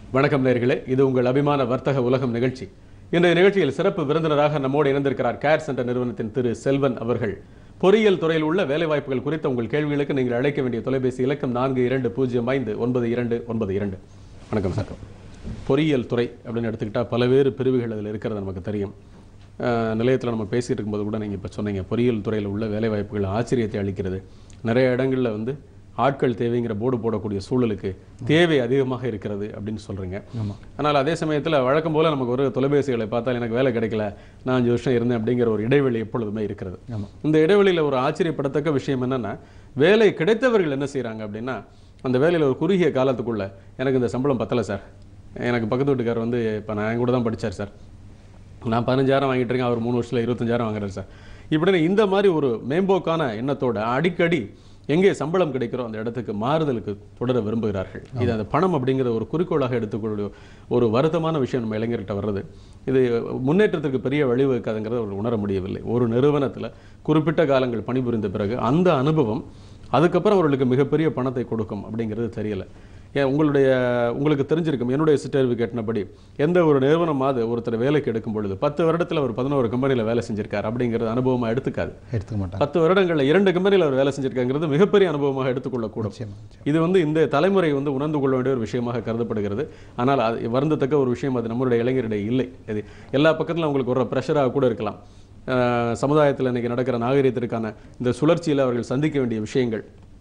வணக்கம் நேர்களே இது உங்கள் அபிமான வர்த்தக உலகம் நிகழ்ச்சி இன்றைய நிகழ்ச்சியில் சிறப்பு விருந்தினராக நம்மோடு இணைந்திருக்கிறார் கேர் சென்டர் நிறுவனத்தின் திரு செல்வன் அவர்கள் பொறியியல் துறையில் உள்ள வேலைவாய்ப்புகள் குறித்த உங்கள் கேள்விகளுக்கு நீங்கள் அழைக்க வேண்டிய தொலைபேசி இலக்கம் நான்கு இரண்டு பூஜ்ஜியம் ஐந்து ஒன்பது இரண்டு ஒன்பது இரண்டு வணக்கம் சார் பொறியியல் துறை அப்படின்னு எடுத்துக்கிட்டால் பல்வேறு பிரிவுகள் அதில் இருக்கிறது நமக்கு தெரியும் நிலையத்தில் நம்ம பேசிட்டு இருக்கும்போது கூட நீங்கள் இப்போ சொன்னீங்க பொறியியல் துறையில் உள்ள வேலைவாய்ப்புகள் ஆச்சரியத்தை அளிக்கிறது நிறைய இடங்களில் வந்து ஆட்கள் தேவைங்கிற போர்டு போடக்கூடிய சூழலுக்கு தேவை அதிகமாக இருக்கிறது அப்படின்னு சொல்றீங்க ஆனால் அதே சமயத்தில் வழக்கம் போல நமக்கு ஒரு தொலைபேசிகளை பார்த்தால் எனக்கு வேலை கிடைக்கல நான் அஞ்சு வருஷம் இருந்தேன் அப்படிங்கிற ஒரு இடைவெளி எப்பொழுதுமே இருக்கிறது இந்த இடைவெளியில் ஒரு ஆச்சரியப்படத்தக்க விஷயம் என்னன்னா வேலை கிடைத்தவர்கள் என்ன செய்றாங்க அப்படின்னா அந்த வேலையில் ஒரு குறுகிய காலத்துக்குள்ள எனக்கு இந்த சம்பளம் பத்தலை சார் எனக்கு பக்கத்து வீட்டுக்காரர் வந்து இப்போ நான் என் கூட தான் படிச்சார் சார் நான் பதினஞ்சாயிரம் வாங்கிட்டு இருக்கேன் அவர் மூணு வருஷத்துல இருபத்தஞ்சாயிரம் வாங்குறாரு சார் இப்படின்னு இந்த மாதிரி ஒரு மேம்போக்கான எண்ணத்தோட அடிக்கடி எங்கே சம்பளம் கிடைக்கிறோ அந்த இடத்துக்கு மாறுதலுக்கு தொடர விரும்புகிறார்கள் இது அந்த பணம் அப்படிங்கிற ஒரு குறிக்கோளாக எடுத்துக்கொள்ள ஒரு வருத்தமான விஷயம் நம்ம இளைஞர்கிட்ட வர்றது இது முன்னேற்றத்திற்கு பெரிய வழிவகுக்காதுங்கிறத அவர் உணர முடியவில்லை ஒரு நிறுவனத்தில் குறிப்பிட்ட காலங்கள் பணிபுரிந்த பிறகு அந்த அனுபவம் அதுக்கப்புறம் அவர்களுக்கு மிகப்பெரிய பணத்தை கொடுக்கும் அப்படிங்கிறது தெரியல ஏன் உங்களுடைய உங்களுக்கு தெரிஞ்சிருக்கும் என்னுடைய சர்டிஃபிகேட்னபடி எந்த ஒரு நிறுவனமாவது ஒருத்தர் வேலைக்கு எடுக்கும் பொழுது பத்து வருடத்தில் அவர் பதினோரு கம்பெனியில் வேலை செஞ்சிருக்கார் அப்படிங்கிறது அனுபவமாக எடுத்துக்காது எடுத்துக்க மாட்டாங்க பத்து வருடங்களில் இரண்டு கம்பெனியில் அவர் வேலை செஞ்சிருக்காங்கிறது மிகப்பெரிய அனுபவமாக எடுத்துக்கொள்ளக்கூடும் நிச்சயமா, நிச்சயமா. இது வந்து இந்த தலைமுறை வந்து உணர்ந்து கொள்ள வேண்டிய ஒரு விஷயமாக கருதப்படுகிறது ஆனால் அது வருந்தத்தக்க ஒரு விஷயம் அது நம்மளுடைய இளைஞரிடையே இல்லை இது எல்லா பக்கத்திலும் அவங்களுக்கு ஒரு ப்ரெஷராக கூட இருக்கலாம் அஹ் சமுதாயத்தில் இன்னைக்கு நடக்கிற நாகரிகத்திற்கான இந்த சுழற்சியில் அவர்கள் சந்திக்க வேண்டிய விஷயங்கள்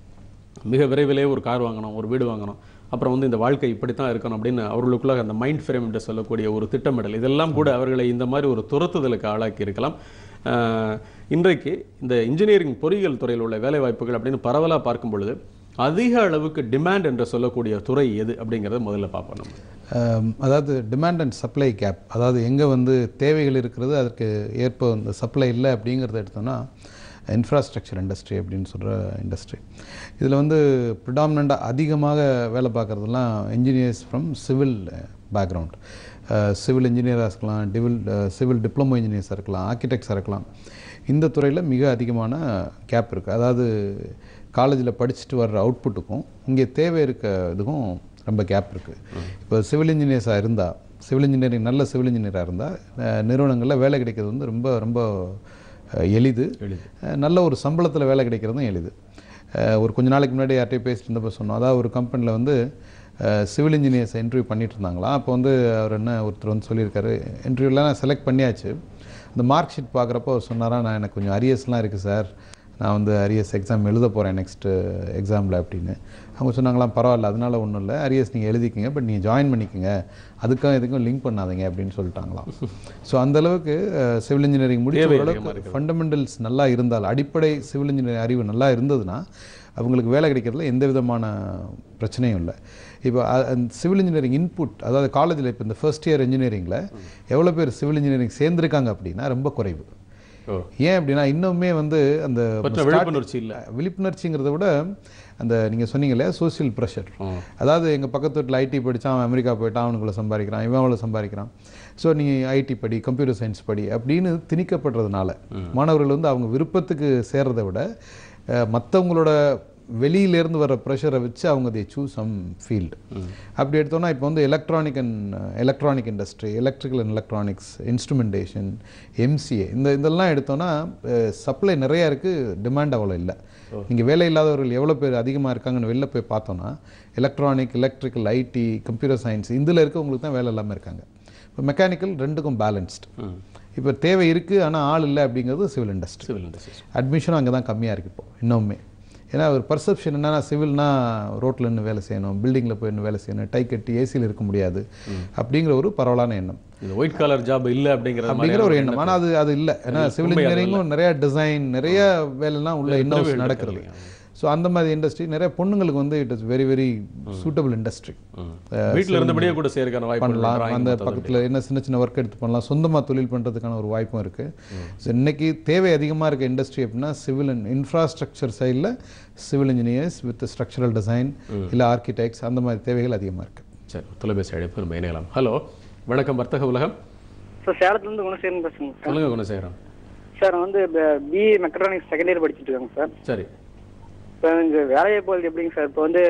மிக விரைவிலே ஒரு கார் வாங்கணும் ஒரு வீடு வாங்கணும் அப்புறம் வந்து இந்த வாழ்க்கை இப்படித்தான் இருக்கணும் அப்படின்னு அவர்களுக்குள்ள அந்த மைண்ட் ஃப்ரேம் என்று சொல்லக்கூடிய ஒரு திட்டமிடல் இதெல்லாம் கூட அவர்களை இந்த மாதிரி ஒரு துரத்துதலுக்கு ஆளாக்கி இருக்கலாம் அஹ் இன்றைக்கு இந்த இன்ஜினியரிங் பொறியியல் துறையில் உள்ள வேலைவாய்ப்புகள் அப்படின்னு பரவலாக பார்க்கும் பொழுது அதிக அளவுக்கு டிமாண்ட் என்று சொல்லக்கூடிய துறை எது அப்படிங்கிறத முதல்ல பார்ப்போம் நம்ம அம், அதாவது டிமாண்ட் அண்ட் சப்ளை கேப் அதாவது எங்கே வந்து தேவைகள் இருக்கிறது அதற்கு ஏற்ப அந்த சப்ளை இல்லை அப்படிங்கிறத எடுத்தோம்னா இன்ஃப்ராஸ்ட்ரக்சர் இண்டஸ்ட்ரி அப்படின்னு சொல்கிற இண்டஸ்ட்ரி இதில் வந்து ப்ரிடாமினண்ட்டாக அதிகமாக வேலை பார்க்குறதெல்லாம் engineers from civil background civil இன்ஜினியராக இருக்கலாம் டிவில் சிவில் டிப்ளமோ இன்ஜினியர்ஸாக இருக்கலாம் ஆர்கிடெக்ட்ஸாக இருக்கலாம் இந்த துறையில் மிக அதிகமான கேப் இருக்குது அதாவது காலேஜில் படிச்சுட்டு வர்ற அவுட்புட்டுக்கும் இங்கே தேவை இருக்க இதுக்கும் ரொம்ப கேப் இருக்குது இப்போ சிவில் இன்ஜினியர்ஸாக இருந்தால் சிவில் இன்ஜினியரிங் நல்ல சிவில் இன்ஜினியராக இருந்தால் நிறுவனங்களில் வேலை கிடைக்கிறது வந்து ரொம்ப ரொம்ப அஹ், எளிது அஹ், நல்ல ஒரு சம்பளத்தில் வேலை கிடைக்கிறதும் எளிது அஹ், ஒரு கொஞ்ச நாளைக்கு முன்னாடி யார்கிட்டயும் பேசிட்டு இருந்தப்போ சொன்னோம் அதாவது ஒரு கம்பெனியில் வந்து சிவில் இன்ஜினியர்ஸ் இன்டர்வியூ பண்ணிட்டு இருந்தாங்களாம் அப்போ வந்து அவர் என்ன ஒருத்தர் வந்து சொல்லியிருக்காரு இன்டர்வியூலாம் செலக்ட் பண்ணியாச்சு அந்த மார்க் ஷீட் பார்க்குறப்போ அவர் சொன்னாரா நான் எனக்கு கொஞ்சம் அரியர்ஸ்லாம் இருக்குது சார் நான் வந்து அரியர்ஸ் எக்ஸாம் எழுத போகிறேன் நெக்ஸ்ட்டு எக்ஸாமில் அப்படின்னு அவங்க சொன்னாங்களாம் பரவாயில்ல அதனால ஒன்றும் இல்லை அரியர்ஸ் நீங்கள் எழுதிக்கிங்க பட் நீங்கள் ஜாயின் பண்ணிக்கோங்க அதுக்கும் இதுக்கும் லிங்க் பண்ணாதீங்க அப்படின்னு சொல்லிட்டாங்களாம் ஸோ அந்தளவுக்கு சிவில் இன்ஜினியரிங் முடிச்ச தேவை ஓரளவுக்கு ஃபண்டமெண்டல்ஸ் நல்லா இருந்தால் அடிப்படை சிவில் இன்ஜினியரிங் அறிவு நல்லா இருந்ததுன்னா அவங்களுக்கு வேலை கிடைக்கிறதுல எந்த விதமான பிரச்சனையும் இல்லை இப்போ சிவில் இன்ஜினியரிங் இன்புட் அதாவது காலேஜில் இப்போ இந்த ஃபர்ஸ்ட் இயர் இன்ஜினியரிங்கில் எவ்வளோ பேர் சிவில் இன்ஜினியரிங் சேர்ந்துருக்காங்க அப்படின்னா ரொம்ப குறைவு ஓ ஏன் அப்படின்னா இன்னுமே வந்து அந்த பற்ற விழிப்புணர்ச்சி இல்லை விழிப்புணர்ச்சிங்கிறத விட அந்த நீங்கள் சொன்னீங்க இல்லையா சோஷியல் ப்ரெஷர் அதாவது எங்கள் பக்கத்து வீட்டில் ஐடி படித்தான் அவன் அமெரிக்கா போயிட்டான் அவனுக்குள்ள சம்பாதிக்கிறான் இவன் அவ்வளோ சம்பாதிக்கிறான் ஸோ நீங்கள் ஐடி படி கம்ப்யூட்டர் சயின்ஸ் படி அப்படின்னு திணிக்கப்படுறதுனால மாணவர்கள் வந்து அவங்க விருப்பத்துக்கு சேர்றதை விட அஹ், மற்றவங்களோட வெளியிலேருந்து வர ப்ரெஷரை வச்சு அவங்க தே சூஸ் சம் ஃபீல்டு அப்படி எடுத்தோம்னா இப்போ வந்து electronic and electronic industry electrical and electronics instrumentation MCA இந்த இதெல்லாம் எடுத்தோம்னா சப்ளை நிறைய இருக்குது டிமாண்ட் அவ்வளோ இல்லை நீங்கள் வேலை இல்லாதவர்கள் எவ்வளோ பேர் அதிகமாக இருக்காங்கன்னு வெளில போய் பார்த்தோன்னா electronic electrical IT computer science இதில் இருக்கவங்களுக்கு தான் வேலை இல்லாமல் இருக்காங்க இப்போ மெக்கானிக்கல் ரெண்டுக்கும் பேலன்ஸ்டு இப்போ தேவை இருக்குது ஆனால் ஆள் இல்லை அப்படிங்கிறது சிவில் இண்டஸ்ட்ரி சிவில் இண்டஸ்ட்ரீஸ் அட்மிஷனும் அங்கே தான் கம்மியாக இருக்குது இப்போ இன்னுமே ஏன்னா ஒரு பர்செப்ஷன் என்னன்னா சிவில்னா ரோட்டில் நின்று வேலை செய்யணும் பில்டிங்கில் போய் நின்று வேலை செய்யணும் டை கட்டி ஏசியில் இருக்க முடியாது அப்படிங்கிற ஒரு பரவலான எண்ணம் இந்த ஒயிட் காலர் ஜாப் இல்லை அப்படிங்கிற அப்படிங்கிற ஒரு எண்ணம் ஆனால் அது அது இல்லை ஏன்னா சிவில் உண்மை அது இன்ஜினியரிங்கும் நிறைய டிசைன் நிறைய வேலைலாம் உள்ள இன்னும் interview நடக்கிறது நடக்கிறது. ஸோ அந்த மாதிரி இண்டஸ்ட்ரி நிறைய பொண்ணுங்களுக்கு வந்து it is very very suitable industry வீட்டில் இருந்தபடியே கூட செய்யறதுக்கான வாய்ப்பு பண்ணலாம் அந்த பக்கத்தில் என்ன சின்ன சின்ன ஒர்க் எடுத்து பண்ணலாம் சொந்தமாக தொழில் பண்ணுறதுக்கான ஒரு வாய்ப்பும் இருக்குது ஸோ இன்னைக்கு தேவை அதிகமாக இருக்க இண்டஸ்ட்ரி அப்படின்னா சிவில் அண்ட் இன்ஃப்ராஸ்ட்ரக்சர் சைடில் civil engineers with structural design இல்லை ஆர்கிடெக்ட்ஸ் அந்த மாதிரி தேவைகள் அதிகமாக இருக்குது சரி தொலைபேசி அழைப்பு நம்ம இணையலாம் ஹலோ வணக்கம் வர்த்தக உலகம் சார் சேலத்துலேருந்து குணசேகரன் பேசுங்க சார் சொல்லுங்க குணசேகரம் சார் நான் வந்து பிஇ மெக்ட்ரானிக்ஸ் செகண்ட் இயர் படிச்சுட்டு இருக்கேங்க சார் சரி இப்போ இங்கே வேலைவாய்ப்புகள் எப்படிங்க சார் இப்போ வந்து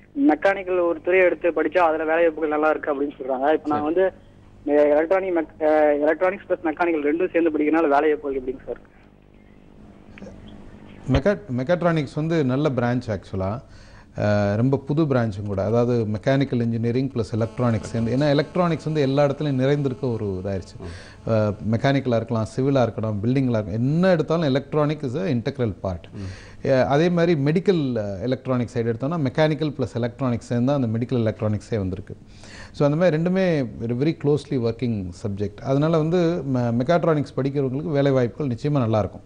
மெக்கானிக்கல் ஒரு துறையை எடுத்து படிச்சா அதுல வேலை வாய்ப்புகள் நல்லா இருக்கு அப்படின்னு சொல்றாங்க இப்போ நான் வந்து எலக்ட்ரானிக் எலக்ட்ரானிக்ஸ் பிளஸ் மெக்கானிக்கல் ரெண்டும் சேர்ந்து படிக்கிறனால வேலை வாய்ப்புகள் எப்படிங்க சார் மெக்கா மெக்காட்ரானிக்ஸ் வந்து நல்ல பிரான்ச் ஆக்சுவலாக ரொம்ப புது பிரான்ச்சும் கூட அதாவது மெக்கானிக்கல் இன்ஜினியரிங் ப்ளஸ் எலக்ட்ரானிக்ஸ் ஏன்னா எலக்ட்ரானிக்ஸ் வந்து எல்லா இடத்துலையும் நிறைந்திருக்க ஒரு இதாயிருச்சு மெக்கானிக்கலாக இருக்கலாம் சிவிலாக இருக்கணும் பில்டிங்கில் இருக்கலாம் என்ன எடுத்தாலும் electronic is a integral part அதே மாதிரி மெடிக்கல் எலக்ட்ரானிக் சைடு எடுத்தோம்னா மெக்கானிக்கல் ப்ளஸ் எலக்ட்ரானிக்ஸ் சேர்ந்து அந்த மெடிக்கல் எலக்ட்ரானிக்ஸே வந்திருக்கு ஸோ அந்த மாதிரி ரெண்டுமே வெரி க்ளோஸ்லி ஒர்க்கிங் சப்ஜெக்ட் அதனால் வந்து மெக்காட்ரானிக்ஸ் படிக்கிறவங்களுக்கு வேலை வாய்ப்புகள் நிச்சயமாக நல்லாயிருக்கும்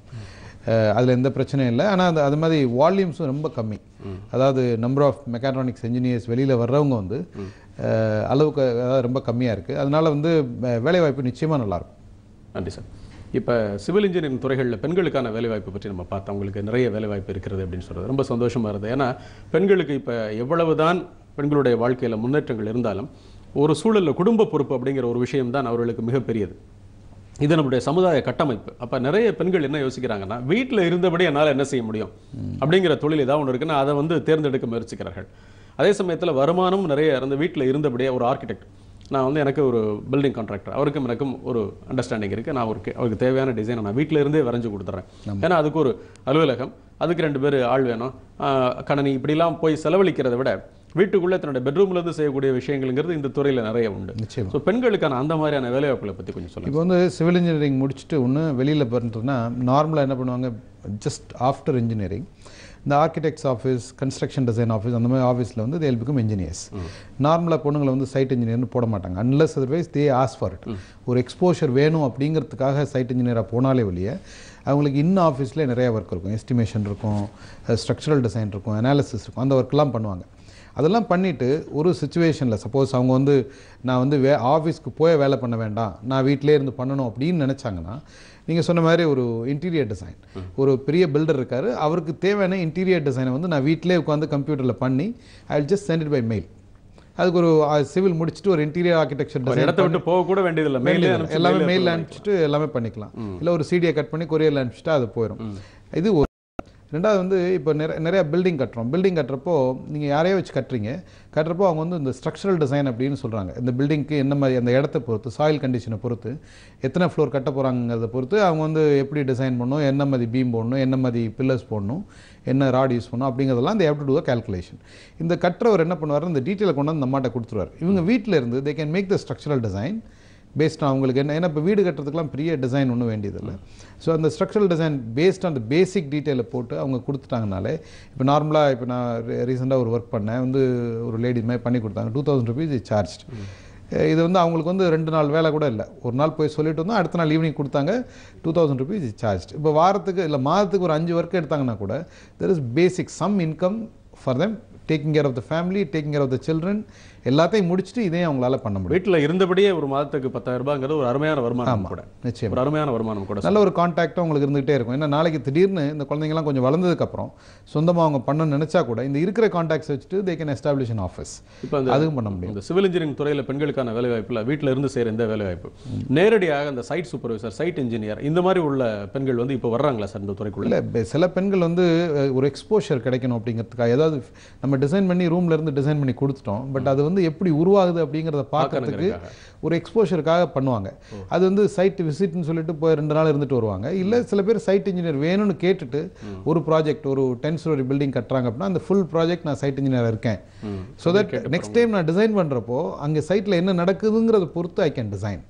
அதில் எந்த பிரச்சனையும் இல்லை ஆனால் அது அது மாதிரி வால்யூம்ஸும் ரொம்ப கம்மி அதாவது நம்பர் ஆஃப் மெக்காட்ரானிக்ஸ் இன்ஜினியர்ஸ் வெளியில் வர்றவங்க வந்து அஹ், அளவுக்கு அதாவது ரொம்ப கம்மியாக இருக்குது அதனால் வந்து வே- வேலைவாய்ப்பு நிச்சயமாக நல்லாயிருக்கும் நன்றி சார் இப்போ சிவில் இன்ஜினியரிங் துறைகளில் பெண்களுக்கான வேலைவாய்ப்பு பற்றி நம்ம பார்த்தோம் அவங்களுக்கு நிறைய வேலைவாய்ப்பு இருக்கிறது அப்படின்னு சொல்றது ரொம்ப சந்தோஷமா இருந்தது ஏன்னா பெண்களுக்கு இப்போ எவ்வளவுதான் பெண்களுடைய வாழ்க்கையில் முன்னேற்றங்கள் இருந்தாலும் ஒரு சூழலில் குடும்ப பொறுப்பு அப்படிங்கிற ஒரு விஷயம் தான் அவர்களுக்கு மிகப்பெரியது இது நம்முடைய சமுதாய கட்டமைப்பு அப்ப நிறைய பெண்கள் என்ன யோசிக்கிறாங்கன்னா வீட்டில் இருந்தபடி என்னால் என்ன செய்ய முடியும் அப்படிங்கிற தொழில் ஏதாவது ஒன்று இருக்குன்னா அதை வந்து தேர்ந்தெடுக்க முயற்சிக்கிறார்கள் அதே சமயத்தில் வருமானம் நிறைய அந்த வீட்டில் இருந்தபடியே ஒரு ஆர்கிடெக்ட் நான் வந்து எனக்கு ஒரு பில்டிங் கான்ட்ராக்டர் அவருக்கும் எனக்கும் ஒரு அண்டர்ஸ்டாண்டிங் இருக்குது நான் அவருக்கு அவருக்கு தேவையான டிசைனை நான் வீட்டில் இருந்தே வரைஞ்சு கொடுத்துறேன் ஏன்னா அதுக்கு ஒரு அலுவலகம் அதுக்கு ரெண்டு பேர் ஆள் வேணும் ஆஹ் கணனி இப்படிலாம் போய் செலவழிக்கிறதை விட வீட்டுக்குள்ளே தன்னுடைய பெட்ரூம்ல இருந்து செய்யக்கூடிய விஷயங்கள்ங்கிறது இந்த துறையில் நிறைய உண்டு நிச்சயமா. ஸோ பெண்களுக்கான அந்த மாதிரியான வேலைவாய்ப்புகளை பற்றி கொஞ்சம் சொல்லுங்க இப்போ வந்து சிவில் இன்ஜினியரிங் முடிச்சுட்டு ஒன்று வெளியில் பண்ணுறதுனா நார்மலாக என்ன பண்ணுவாங்க ஜஸ்ட் ஆஃப்டர் இன்ஜினியரிங் இந்த architects office construction design office அந்த மாதிரி ஆஃபீஸில் வந்து தேல் பிகம் இன்ஜினியர்ஸ் நார்மலாக பொண்ணுங்களை வந்து சைட் இன்ஜினியர்னு போட மாட்டாங்க unless otherwise they ask for it ஒரு எக்ஸ்போஷர் வேணும் அப்படிங்கிறதுக்காக சைட் இன்ஜினியராக போனாலே வெளியே அவங்களுக்கு இன்னும் ஆஃபீஸ்லேயே நிறைய ஒர்க் இருக்கும் எஸ்டிமேஷன் இருக்கும் ஸ்ட்ரக்சரல் டிசைன் இருக்கும் அனாலிசிஸ் இருக்கும் அந்த ஒர்க்லாம் பண்ணுவாங்க அதெல்லாம் பண்ணிவிட்டு ஒரு சுச்சுவேஷனில் சப்போஸ் அவங்க வந்து நான் வந்து வே ஆஃபீஸ்க்கு போய் வேலை பண்ண வேண்டாம் நான் வீட்டிலே இருந்து பண்ணணும் அப்படின்னு நினச்சாங்கன்னா நீங்கள் சொன்ன மாதிரி ஒரு இன்டீரியர் டிசைன் ஒரு பெரிய பில்டர் இருக்கார் அவருக்கு தேவையான இன்டீரியர் டிசைனை வந்து நான் வீட்டிலே உட்காந்து கம்ப்யூட்டரில் பண்ணி I just sent it by mail அதுக்கு ஒரு சிவில் முடிச்சுட்டு ஒரு இன்டீரியர் ஆர்கிடெக்சர் ஒரு டிசைன் இடத்த விட்டு போக கூட வேண்டியதில்லை மெயிலே வேண்டியதில்லை. எல்லாமே மெயில் அனுப்பிச்சிட்டு எல்லாமே பண்ணிக்கலாம் இல்லை ஒரு சிடியை கட் பண்ணி கொரியரில் அனுப்பிச்சிட்டா அது போயிடும் இது ஒரு ரெண்டாவது வந்து இப்போ நிறைய நிறைய பில்டிங் கட்டுறோம் பில்டிங் கட்டுறப்போ நீங்கள் யாரையோ வச்சு கட்டுறீங்க கட்டுறப்போ அவங்க வந்து இந்த ஸ்ட்ரக்சரல் டிசைன் அப்படின்னு சொல்கிறாங்க இந்த பில்டிங்க்கு என்ன மாதிரி அந்த இடத்த பொறுத்து சாயில் கண்டிஷனை பொறுத்து எத்தனை ஃப்ளோர் கட்ட போகிறாங்கிறத பொறுத்து அவங்க வந்து எப்படி டிசைன் பண்ணணும் என்ன மாதிரி பீம் போடணும் என்ன மாதிரி பில்லர்ஸ் போடணும் என்ன ராட் யூஸ் பண்ணணும் அப்படிங்கிறதெல்லாம் இந்த ஹேவ் டு டூ கேல்குலேஷன் இந்த கட்டுறவர் என்ன பண்ணுவார் இந்த டீட்டெயிலை கொண்டு வந்து நம்மகிட்ட கொடுத்துருவார் இவங்க வீட்டில் இருந்து they can make the structural design based அவங்களுக்கு என்ன ஏன்னா இப்போ வீடு கட்டுறதுக்குலாம் பெரிய டிசைன் ஒன்றும் வேண்டியதில்லை ஸோ அந்த ஸ்ட்ரக்சரல் டிசைன் பேஸ்ட் அந்த பேசிக் டீட்டெயிலை போட்டு அவங்க கொடுத்துட்டாங்கனாலே இப்போ நார்மலாக இப்போ நான் ரீசெண்டாக ஒரு ஒர்க் பண்ணேன் வந்து ஒரு லேடி மாதிரி பண்ணி கொடுத்தாங்க டூ தௌசண்ட் ருபீஸ் சார்ஜ் இது வந்து அவங்களுக்கு வந்து ரெண்டு நாள் வேலை கூட இல்லை ஒரு நாள் போய் சொல்லிட்டு வந்தோம் அடுத்த நாள் ஈவினிங் கொடுத்தாங்க டூ தௌசண்ட் ருபீஸ் சார்ஜ் இப்போ வாரத்துக்கு இல்லை மாதத்துக்கு ஒரு அஞ்சு ஒர்க் எடுத்தாங்கன்னா கூட there is basic some income for them taking care of the family taking care of the children எல்லாத்தையும் முடிச்சுட்டு இதையும் அவங்களால பண்ண முடியும் வீட்டில் இருந்தபடியே ஒரு மாதத்துக்கு பத்தாயிரம் ரூபாங்கிறது ஒரு அருமையான வருமானம் கூட நிச்சயம் ஒரு அருமையான வருமானம் கூட நல்ல ஒரு கான்டாக்டும் உங்களுக்கு இருந்துகிட்டே இருக்கும் ஏன்னா நாளைக்கு திடீர்னு இந்த குழந்தைங்கலாம் கொஞ்சம் வளர்ந்ததுக்கப்புறம் சொந்தமாக அவங்க பண்ணணும்னு நினச்சா கூட இந்த இருக்கிற கான்டாக்ட்ஸ் வச்சுட்டு they can establish an office இப்போ அந்த அதுவும் பண்ண முடியும் இந்த சிவில் இன்ஜினியரிங் துறையில் பெண்களுக்கான வேலைவாய்ப்பில் வீட்டில் இருந்து செய்கிற இந்த வேலைவாய்ப்பு நேரடியாக அந்த சைட் சூப்பர்வைசர் சைட் இன்ஜினியர் இந்த மாதிரி உள்ள பெண்கள் வந்து இப்போ வர்றாங்களா சார் இந்த துறைக்குள்ள இல்லை சில பெண்கள் வந்து அஹ், ஒரு எக்ஸ்போஷர் கிடைக்கணும் அப்படிங்கிறதுக்காக ஏதாவது நம்ம டிசைன் பண்ணி ரூம்ல இருந்து டிசைன் பண்ணி கொடுத்துட்டோம் பட் அது வந்து எப்படி உருவாகுது அப்படிங்கிறத பார்க்கறதுக்கு ஒரு எக்ஸ்போஷருக்காக பண்ணுவாங்க அது வந்து சைட் விசிட்னு சொல்லிட்டு போய் ரெண்டு நாள் இருந்துட்டு வருவாங்க இல்லை சில பேர் சைட் இன்ஜினியர் வேணும்னு கேட்டுட்டு ஒரு ப்ராஜெக்ட் ஒரு டென் ஸ்டோரி பில்டிங் கட்டுறாங்க அப்படின்னா அந்த ஃபுல் ப்ராஜெக்ட் நான் சைட் இன்ஜினியர் இருக்கேன் ஸோ தட் நெக்ஸ்ட் டைம் நான் டிசைன் பண்ணுறப்போ அங்கே சைட்டில் என்ன நடக்குதுங்கிறத பொறுத்து I can design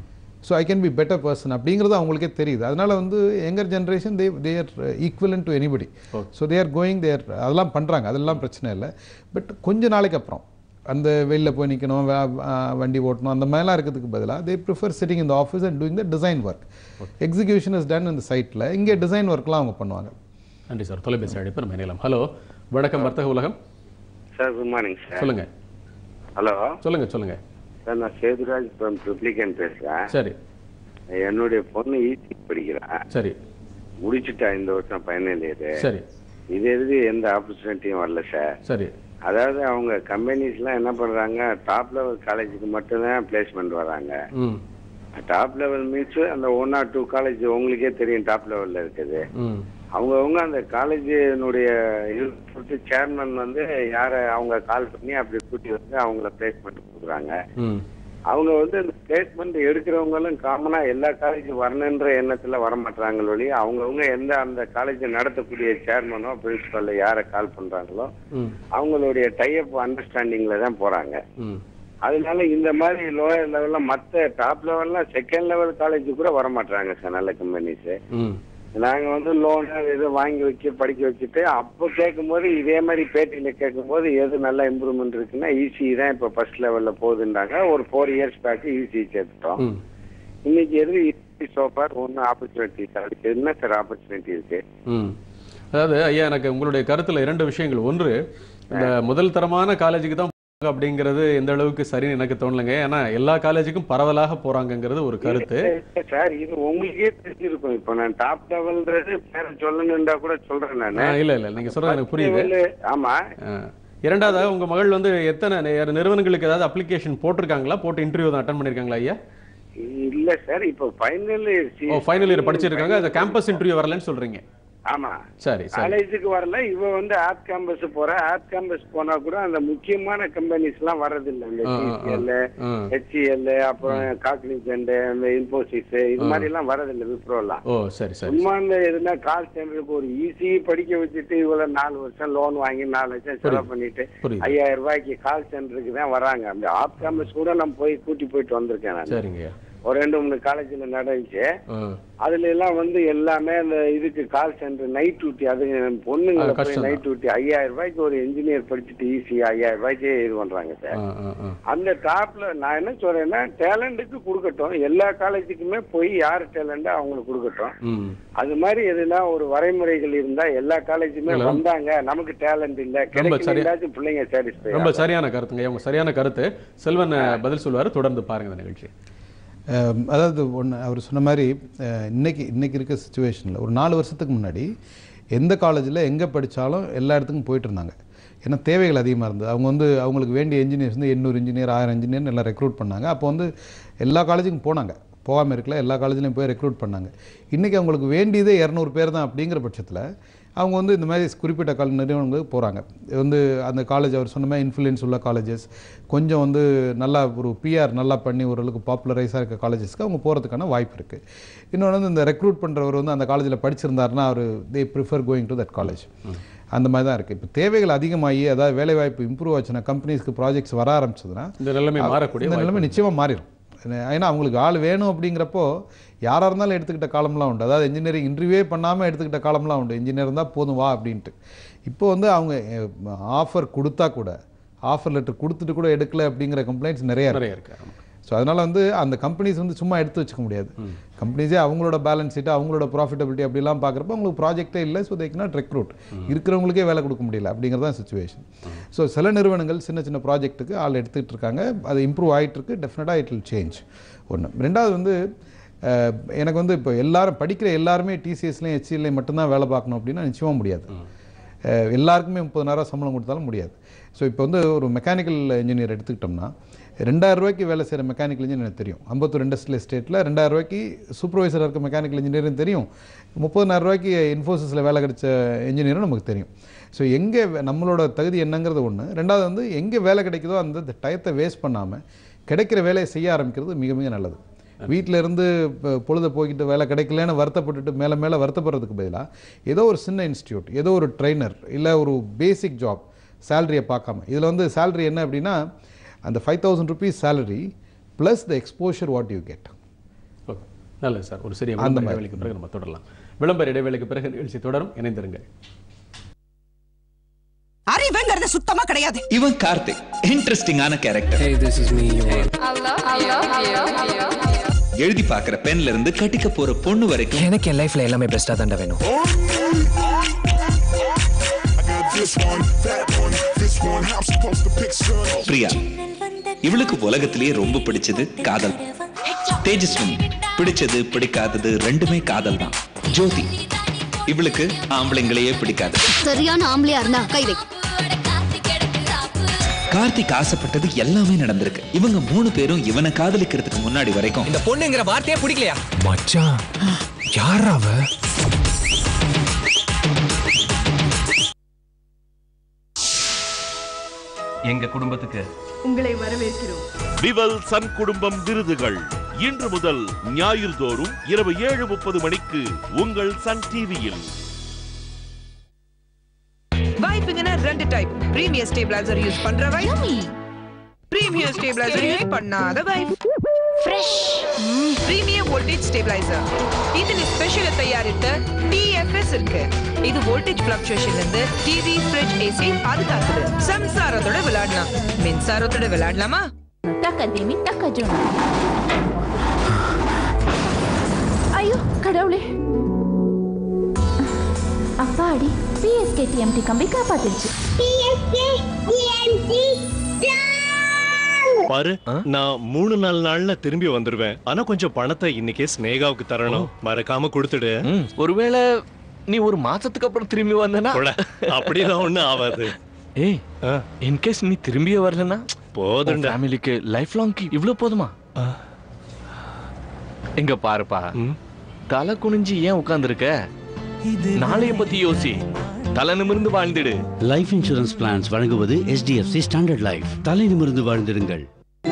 so I can be better person அப்படிங்கிறது அவங்களுக்கே தெரியுது அதனால வந்து younger generation they they're equal to anybody so they're going there அதெல்லாம் பண்ணுறாங்க அதெல்லாம் பிரச்சனை இல்லை பட் கொஞ்ச நாளைக்கு அப்புறம் அந்த வெளியில் போய் நிற்கணும் வண்டி ஓட்டணும் அந்த மாதிரிலாம் இருக்கிறதுக்கு பதிலாக தே ப்ரிஃபர் சிட்டிங் இந்த office and doing the design work execution is done இந்த சைட்டில் இங்கே டிசைன் ஒர்க்லாம் அவங்க பண்ணுவாங்க நன்றி சார் தொலைபேசி அழைப்பு நம்ம இணையலாம் ஹலோ வணக்கம் வர்த்தக உலகம் சார் குட் மார்னிங் சார் சொல்லுங்க ஹலோ சொல்லுங்க சொல்லுங்க சார் நான் சேதுராஜ் ஃப்ரம் ட்ரிப்ளிகன் பேசுகிறேன் சரி என்னுடைய பொண்ணு ஈசி படிக்கிறேன் சரி முடிச்சுட்டா இந்த வருஷம் ஃபைனல் இயர் சரி இது எதுக்கு எந்த ஆப்பர்ச்சுனிட்டியும் வரல சார் சரி அதாவது அவங்க கம்பெனிஸ்லாம் என்ன பண்ணுறாங்க டாப் லெவல் காலேஜுக்கு மட்டும்தான் பிளேஸ்மெண்ட் வராங்க ம் டாப் லெவல் மீன்ஸ் அந்த ஒன் ஆர் டூ காலேஜ் உங்களுக்கே தெரியும் டாப் லெவலில் இருக்குது ம் அவங்கவுங்க அந்த காலேஜினுடைய இது பொறுத்து சேர்மன் வந்து யாரை அவங்க கால் பண்ணி அப்படி கூட்டி வந்து அவங்கள பிளேஸ்மெண்ட் கொடுக்குறாங்க ம் அவங்க வந்து இந்த பிளேஸ்மெண்ட் எடுக்கிறவங்களும் காமனா எல்லா காலேஜ் வரணுன்ற எண்ணத்துல வர மாட்டாங்க ஒழிய அவங்கவுங்க எந்த அந்த காலேஜ் நடத்தக்கூடிய சேர்மனோ பிரின்சிபல் யாரை கால் பண்றாங்களோ ம் அவங்களுடைய டைப் அண்டர்ஸ்டாண்டிங்ல தான் போறாங்க ம் அதனால இந்த மாதிரி லோயர் லெவல்ல மத்த டாப் லெவல்லாம் செகண்ட் லெவல் காலேஜ் கூட வர மாட்டாங்க சார் நல்ல கம்பெனிஸ் ம் நாங்க வந்து லோன் இதை வாங்கி வச்சு படிக்க வச்சுட்டு அப்போ கேட்கும்போது இதே மாதிரி பேட்டியில கேட்கும்போது எது நல்ல இம்ப்ரூவ்மெண்ட் இருக்குன்னா ஈசி தான் இப்போ ஃபர்ஸ்ட் லெவல்ல போகுதுன்றாங்க ஒரு ஃபோர் இயர்ஸ் பேக் ஈசி சேர்த்துட்டோம் ம் இன்னைக்கு எது ஈசி சோஃபார் ஒன்றும் ஆப்பர்ச்சுனிட்டி அதுக்கு என்ன சார் ஆப்பர்ச்சுனிட்டி இருக்கு ம் அதாவது ஐயா எனக்கு உங்களுடைய கருத்துல இரண்டு விஷயங்கள் ஒன்று இந்த முதல் தரமான காலேஜுக்கு தான் போறாங்க அப்படிங்கிறது எந்த அளவுக்கு சரின்னு எனக்கு தோணலைங்க ஏன்னா எல்லா காலேஜுக்கும் பரவலாக போறாங்கங்கிறது ஒரு கருத்து சார் இது உங்களுக்கே தெரிஞ்சிருக்கும் இப்போ நான் டாப் லெவல்ன்றது பேர சொல்லணும்டா கூட சொல்றேன் ஆ, நான் இல்ல இல்ல நீங்க சொல்றது எனக்கு புரியுது ஆமா ஆ. இரண்டாவதாக உங்க மகள் வந்து எத்தனை நி- நிறுவனங்களுக்கு ஏதாவது அப்ளிகேஷன் போட்டிருக்காங்களா போட்டு இன்டர்வியூ தான் அட்டன் பண்ணிருக்காங்களா ஐயா இல்ல சார் இப்போ ஃபைனல் ஓ ஃபைனல் இயர் படிச்சிருக்காங்க அந்த கேம்பஸ் இன்டர்வியூ வரலன்னு சொல்றீங்க ஆமா சரி சரி காலேஜுக்கு வரல இவ வந்து ஆப் கேம்பஸ் போற ஆப் கேம்பஸ் போனா கூட அந்த முக்கியமான கம்பெனிஸ் எல்லாம் வர்றதில்ல இந்த ஆ, ஆ, ஆ. டிசிஎல் ஆ. ஹெச்இஎல் அப்புறம் காக்னிஜென்ட் இந்த இன்போசிஸ் இது மாதிரி எல்லாம் வரதில்ல விப்ரோ எல்லாம் ஓ சரி சரி சும்மா இந்த எதுனா கால் சென்டருக்கு ஒரு ஈஸி படிக்க வச்சுட்டு இவ்வளவு நாலு வருஷம் லோன் வாங்கி நாலு லட்சம் செலவு பண்ணிட்டு புரியுது. ஐயாயிரம் ரூபாய்க்கு கால் சென்டருக்கு தான் வராங்க அந்த ஆப் கேம்பஸ் கூட நான் போய் கூட்டி போயிட்டு வந்திருக்கேன் நான் சரிங்க ஒரு ரெண்டு மூணு காலேஜ்ல நடந்துச்சு ஆ. அதுல எல்லாம் வந்து எல்லாமே அந்த இதுக்கு கால் சென்டர் நைட் டியூட்டி அது பொண்ணுங்களை அது போய் கஷ்டம் நைட் டியூட்டி ஐயாயிரம் ரூபாய்க்கு ஒரு இன்ஜினியர் படிச்சுட்டு ஈஸி ஐயாயிரம் ரூபாய்க்கு இது பண்றாங்க சார் ஆ, ஆ, ஆ. அந்த டாப்ல நான் என்ன சொல்றேன்னா டேலண்ட்டுக்கு கொடுக்கட்டும் எல்லா காலேஜுக்குமே போய் யார் டேலண்ட் அவங்களுக்கு கொடுக்கட்டும் ம் அது மாதிரி எதுனா ஒரு வரைமுறைகள் இருந்தா எல்லா காலேஜுமே இல்ல, ரொம்ப- வந்தாங்க நமக்கு டேலண்ட் இல்ல ரொம்ப சரியா- கிடைக்கும் பிள்ளைங்க சாட்டிஸ்ஃபை ரொம்ப சரியான கருத்துங்க உங்க சரியான கருத்து செல்வன் பதில் சொல்லுவாரு தொடர்ந்து பாருங்க இந்த நிகழ்ச்சி அஹ் அதாவது ஒன்று அவர் சொன்ன மாதிரி அஹ் இன்னைக்கு இன்னைக்கு இருக்க சுச்சுவேஷனில் ஒரு நாலு வருஷத்துக்கு முன்னாடி எந்த காலேஜில் எங்கே படித்தாலும் எல்லா இடத்துக்கும் போயிட்டு இருந்தாங்க ஏன்னா தேவைகள் அதிகமாக இருந்தது அவங்க வந்து அவங்களுக்கு வேண்டிய இன்ஜினியர்ஸ் வந்து எண்ணூறு இன்ஜினியர் ஆயிரம் இன்ஜினியர் எல்லாம் ரெக்ரூட் பண்ணாங்க அப்போ வந்து எல்லா காலேஜுக்கும் போனாங்க போகாமல் இருக்கல எல்லா காலேஜ்லையும் போய் ரெக்ரூட் பண்ணாங்க இன்றைக்கி அவங்களுக்கு வேண்டியதே இரநூறு பேர் தான் அப்படிங்கிற பட்சத்தில் அவங்க வந்து இந்த மாதிரி குறிப்பிட்ட கால நிறுவனங்களுக்கு போகிறாங்க வந்து அந்த காலேஜ் அவர் சொன்ன மாதிரி இன்ஃப்ளூயன்ஸ் உள்ள காலேஜஸ் கொஞ்சம் வந்து நல்லா ஒரு பிஆர் நல்லா பண்ணி ஓரளவுக்கு பாப்புலரைஸாக இருக்க காலேஜஸ்க்கு அவங்க போகிறதுக்கான வாய்ப்பு இருக்குது இன்னொன்று வந்து இந்த ரெக்ரூட் பண்ணுறவர் வந்து அந்த காலேஜில் படிச்சிருந்தாருன்னா அவர் they prefer going to that college அந்த மாதிரி தான் இருக்குது இப்போ தேவைகள் அதிகமாகி அதாவது வேலைவாய்ப்பு இம்ப்ரூவ் ஆச்சுன்னா கம்பெனிஸ்க்கு ப்ராஜெக்ட்ஸ் வர ஆரம்பிச்சதுன்னா இந்த நிலைமை மாறக்கூடிய இந்த நிலைமை நிச்சயமாக மாறிடும் ஏன்னா அவங்களுக்கு ஆள் வேணும் அப்படிங்கிறப்போ யாராக இருந்தாலும் எடுத்துக்கிட்ட காலம்லாம் உண்டு அதாவது இன்ஜினியரிங் இன்டர்வியூவே பண்ணாமல் எடுத்துக்கிட்ட காலம்லாம் உண்டு இன்ஜினியர் இருந்தால் போதும் வா அப்படின்ட்டு இப்போ வந்து அவங்க ஆஃபர் கொடுத்தா கூட ஆஃபர் லெட்டர் கொடுத்துட்டு கூட எடுக்கல அப்படிங்கிற கம்ப்ளைண்ட்ஸ் நிறைய இருக்கு நிறைய இருக்கு ஆமா. ஸோ அதனால் வந்து அந்த கம்பெனிஸ் வந்து சும்மா எடுத்து வச்சுக்க முடியாது கம்பெனிஸே அவங்களோட பேலன்ஸ் ஷீட் அவங்களோட ப்ராஃபிட்டபிலிட்டி அப்படிலாம் பார்க்குறப்ப அவங்களுக்கு ப்ராஜெக்டே இல்லை ஸோ they cannot ரெக்ரூட் இருக்கிறவங்களுக்கே வேலை கொடுக்க முடியல அப்படிங்கிறது தான் சுச்சுவேஷன் ஸோ சில நிறுவனங்கள் சின்ன சின்ன ப்ராஜெக்ட்டுக்கு ஆள் எடுத்துக்கிட்டு இருக்காங்க அது இம்ப்ரூவ் ஆகிட்டு இருக்கு டெஃபினட்டாக இட் வில் சேஞ்ச் ஒன்று ரெண்டாவது வந்து அஹ், எனக்கு வந்து இப்போ எல்லாரும் படிக்கிற எல்லாருமே டிசிஎஸ்லேயும் ஹெச்சிஎல்லையும் மட்டும்தான் வேலை பார்க்கணும் அப்படின்னா நிச்சயமாக முடியாது அஹ், எல்லாருக்குமே முப்பதனாயிரம் சம்பளம் கொடுத்தாலும் முடியாது ஸோ இப்போ வந்து ஒரு மெக்கானிக்கல் இன்ஜினியர் எடுத்துக்கிட்டோம்னா ரெண்டாயிரம் ரூபாய்க்கு வேலை செய்கிற மெக்கானிக்கல் இன்ஜினியர் எனக்கு தெரியும் அம்பத்தூர் இண்டஸ்ட்ரியல் எஸ்டேட்டில் ரெண்டாயிரம் ரூபாய்க்கு சூப்பர்வைசராக இருக்க மெக்கானிக்கல் இன்ஜினியரும் தெரியும் முப்பதனாயிரம் ரூபாய்க்கு இன்ஃபோசிஸில் வேலை கிடைச்ச இன்ஜினியரும் நமக்கு தெரியும் ஸோ எங்கே நம்மளோட தகுதி என்னங்கிறது ஒன்று ரெண்டாவது வந்து எங்கே வேலை கிடைக்குதோ அந்த டயத்தை வேஸ்ட் பண்ணாமல் கிடைக்கிற வேலையை செய்ய ஆரம்பிக்கிறது மிக மிக நல்லது வீட்டில் இருந்து இப்போ பொழுத போய்கிட்டு வேலை கிடைக்கலன்னு வருத்தப்பட்டுட்டு மேலே மேலே வருத்தப்படுறதுக்கு பதிலாக ஏதோ ஒரு சின்ன இன்ஸ்டியூட் ஏதோ ஒரு ட்ரைனர் இல்லை ஒரு பேசிக் ஜாப் சேலரியை பார்க்காம இதில் வந்து சேலரி என்ன அப்படின்னா அந்த five thousand rupees salary plus the exposure what you get okay நல்லது சார் ஒரு சிறிய விளம்பர இடைவேளைக்கு பிறகு நம்ம தொடரலாம் விளம்பர இடைவேளைக்கு பிறகு நிகழ்ச்சி தொடரும் இணைந்திருங்கள் அறிவுங்கிறது சுத்தமா கிடையாது இவன் கார்த்திக் இன்ட்ரெஸ்டிங்கான character Hey, this is me, your எழுதி பார்க்கிற பென்ல இருந்து கட்டிக்க போற பொண்ணு வரைக்கும் எனக்கு என் லைஃப்ல எல்லாமே பெஸ்டா தாண்டா வேணும் பிரியா இவளுக்கு உலகத்திலேயே ரொம்ப பிடிச்சது காதல் தேஜஸ்வினி பிடிச்சது பிடிக்காதது ரெண்டுமே காதல் தான் ஜோதி இவளுக்கு ஆம்பளைங்களையே பிடிக்காது சரியான ஆம்பளையா இருந்தா கை வை கார்த்திக் ஆசைப்பட்டது எல்லாமே நடந்திருக்கு இவங்க மூணு பேரும் இவனை காதலிக்கிறதுக்கு முன்னாடி வரைக்கும் இந்த பொண்ணுங்கிற வார்த்தையே பிடிக்கலையா மச்சான் யாரா அவ எங்க குடும்பத்துக்கு உங்களை வரவேற்கிறோம் விவல் சன் குடும்பம் விருதுகள் இன்று முதல் ஞாயிறு தோறும் இரவு ஏழு முப்பது மணிக்கு உங்கள் சன் டிவியில் வைப்புங்கன்னா ரெண்டு டைப் பிரீமியர் ஸ்டேபிளைசர் யூஸ் பண்ற வைப் பிரீமியர் ஸ்டேபிளைசர் யூஸ் பண்ணாத வைப் ஃப்ரெஷ் பிரீமியர் வோல்டேஜ் ஸ்டேபிளைசர் இதுல ஸ்பெஷல் தயாரித்த டிஎஃப்எஸ் இருக்கு இது வோல்டேஜ் ஃபிளக்சுவேஷன்ல இருந்து டிவி ஃப்ரிட்ஜ் ஏசி பாதுகாக்குது சம்சாரத்தோட விளையாடலாம் மின்சாரத்தோட விளையாடலாமா தக்கதேமி தக்கஜுன் ஐயோ கடவுளே அப்பாடி பிஎஸ்கே டிஎம்டி கம்பி காப்பாத்திருச்சு பாரு நான் மூணு நாலு நாள்ல திரும்பி வந்துருவேன் ஆனா கொஞ்சம் பணத்தை இன்னைக்கே ஸ்னேகாவுக்கு தரணும் மறக்காம கொடுத்துடு ஒருவேளை நீ ஒரு மாசத்துக்கு அப்புறம் திரும்பி வந்தனா போடா, அப்படிலாம் ஒண்ணும் ஆகாது ஏய் இன்கேஸ் நீ திரும்பியே வரலனா போதும்டா. ஃபேமிலிக்கு லைஃப் லாங் இவ்ளோ போதுமா எங்க பாருப்பா தலை குனிஞ்சு ஏன் உட்கார்ந்திருக்க நாளைய பத்தி யோசி தலை நிமிர்ந்து வாழ்ந்துடு லைஃப் இன்சூரன்ஸ் பிளான்ஸ் வழங்குவது HDFC ஸ்டாண்டர்ட் லைஃப் தலை நிமிர்ந்து வாழ்ந்திருங்கள்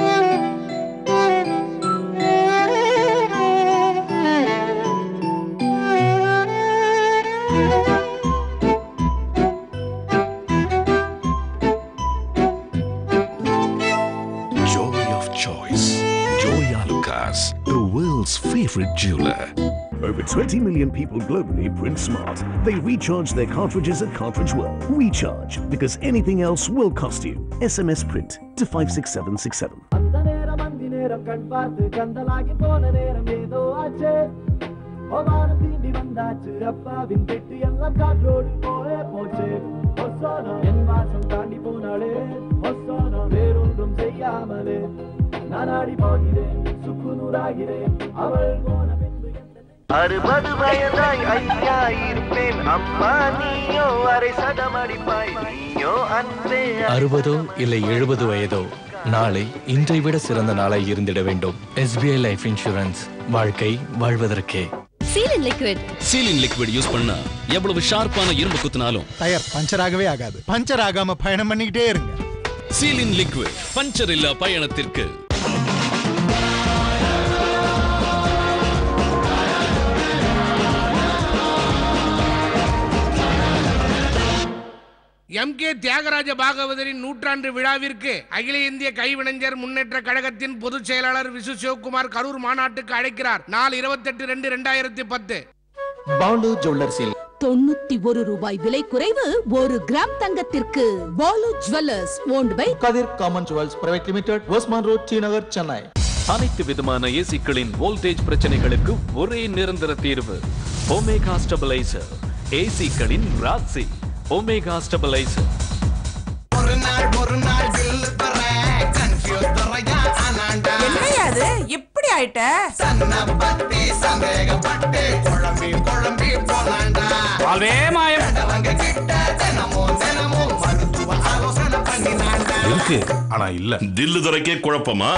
Joy of choice. Joy Lucas, the world's favorite jeweler. Over 20 million people globally print smart. They recharge their cartridges at Cartridge World. Recharge because anything else will cost you. SMS print to 56767. அந்த நேரம் அந்தி நேரம் கண் பார்த்து கந்தலாகி போன நேரம் ஏதோ ஆச்சு ஒவானம் தீண்டி வந்தாச்சு அப்பாவின் பெட்டு எல்லாம் காற்றோடு போயே போச்சு ஒசானா என் வாசம் தாண்டி போனாளே ஒசானா வேறொன்றும் செய்யாமலே நான் ஆடி போகிறேன் சுக்கு நூறாகிறேன் அவள் போன பின்பு அறுபது வயதாய் ஐயா இருப்பேன் அம்மா நீயோ அரை சதம் அடிப்பாய் நீயோ அன்பே அறுபதோ இல்லை எழுபது வயதோ நாளை இன்றை விட சிறந்த நாளாய் இருந்திட வேண்டும் எஸ்பிஐ லைஃப் இன்சூரன்ஸ் வாழ்க்கை வாழ்வதற்கே சீலின் லிக்விட் சீலின் லிக்விட் யூஸ் பண்ணா எவ்வளவு ஷார்ப்பான இரும்பு குத்தினாலும் டயர் பஞ்சர் ஆகவே ஆகாது பஞ்சர் ஆகாம பயணம் பண்ணிக்கிட்டே இருங்க சீலின் லிக்விட் பஞ்சர் இல்லா பயணத்திற்கு எம் கே தியாகராஜ பாகவதரின் நூற்றாண்டு விழாவிற்கு அகில இந்திய கைவினைஞர் முன்னேற்ற கழகத்தின் பொதுச் செயலாளர் விசு சிவகுமார் கரூர் மாநாட்டுக்கு அழைக்கிறார் நாள் இருபத்தெட்டு ரெண்டு ரெண்டாயிரத்தி பத்து பாலு ஜுவல்லர்ஸில் தொண்ணூத்தி ஒரு ரூபாய் விலை குறைவு ஒரு கிராம் தங்கத்திற்கு Balu jewellers owned by Kathir common jewels private limited Usman road T Nagar Chennai அனைத்து விதமான ஏசிக்களின் வோல்டேஜ் பிரச்சனைகளுக்கு ஒரே நிரந்தர தீர்வு ஒமேகா ஸ்டெபிளைசர் ஏசிக்களின் ராசி ஒமேகா ஸ்டெபிளைசர் ஒரு நாள் ஒரு நாள் பில்லு தரேன் கன்ஃபியூஸ் தரையா ஆனாண்டா என்னையா அது இப்படி ஆயிட்ட சன்ன பத்தி சந்தேகப்பட்டு குழம்பி குழம்பி போனாண்டா வாழ்வே மாயம் கடவங்க கிட்ட தினமும் தினமும் மருத்துவ ஆலோசனை பண்ணினாண்டா இருக்கு ஆனா இல்ல தில்லு துறைக்கே குழப்பமா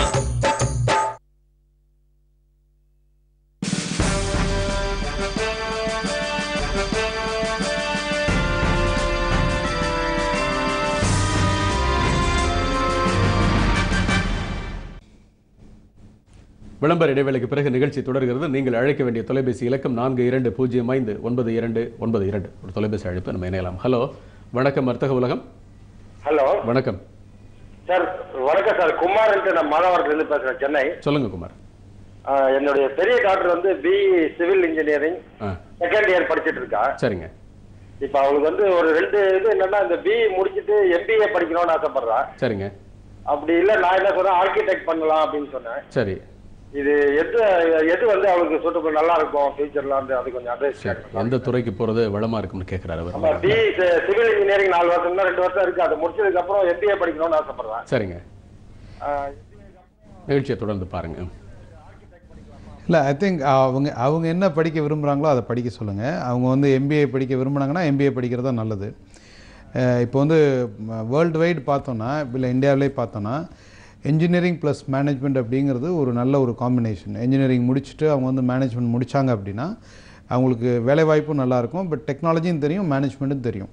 விளம்பர இடைவேளைக்கு பிறகு நிகழ்ச்சி தொடர்கிறது நீங்கள் அழைக்க வேண்டிய தொலைபேசி இலக்கம் நான்கு இரண்டு பூஜ்ஜியம் ஐந்து ஒன்பது இரண்டு ஒன்பது இரண்டு ஒரு தொலைபேசி அழைப்பு நம்ம இணையலாம் ஹலோ வணக்கம் வர்த்தக உலகம் ஹலோ வணக்கம் சார் வணக்கம் சார் குமார்ன்ட்டு நான் மாதவரத்துலேருந்து பேசுகிறேன் சென்னை சொல்லுங்க குமார் ஆஹ் என்னுடைய பெரிய டாக்டர் வந்து பி சிவில் இன்ஜினியரிங் ஆ செகண்ட் இயர் படிச்சிட்டு இருக்கா சரிங்க இப்போ அவளுக்கு வந்து ஒரு ரெண்டு இது என்னன்னா இந்த பி முடிச்சிட்டு எம்பிஏ படிக்கணும்னு ஆசைப்படுறா சரிங்க அப்படி இல்லை நான் என்ன சொல்றேன் ஆர்கிடெக்ட் பண்ணலாம் அப்படின்னு சொன்னேன் சரி இது எது எது வந்து அவளுக்கு சூட்டபிள் நல்லா இருக்கும் ஃபியூச்சர்ல வந்து அது கொஞ்சம் அட்வைஸ் சரி எந்த துறைக்கு போறது வளமா இருக்கும்னு கேட்கிறாரு நம்ம அவர் பி சிவில் இன்ஜினியரிங் நாலு வருஷம் தான் ரெண்டு வருஷம் இருக்கு அதை முடிச்சதுக்கு அப்புறம் எம்பிஏ படிக்கணும்னு ஆசைப்படுறேன் சரிங்க ஆஹ் நிகழ்ச்சியை தொடர்ந்து பாருங்க இல்லை ஐ திங்க் அவங்க அவங்க என்ன படிக்க விரும்புகிறாங்களோ அதை படிக்க சொல்லுங்கள் அவங்க வந்து எம்பிஏ படிக்க விரும்புனாங்கன்னா எம்பிஏ படிக்கிறது தான் நல்லது அஹ் இப்போ வந்து வேர்ல்டு வைடு பார்த்தோன்னா இல்லை இந்தியாவிலே பார்த்தோன்னா இன்ஜினியரிங் ப்ளஸ் மேனேஜ்மெண்ட் அப்படிங்கிறது ஒரு நல்ல ஒரு காம்பினேஷன் இன்ஜினியரிங் முடிச்சுட்டு அவங்க வந்து மேனேஜ்மெண்ட் முடித்தாங்க அப்படின்னா அவங்களுக்கு வேலைவாய்ப்பும் நல்லாயிருக்கும் பட் டெக்னாலஜியும் தெரியும் மேனேஜ்மெண்ட்டும் தெரியும்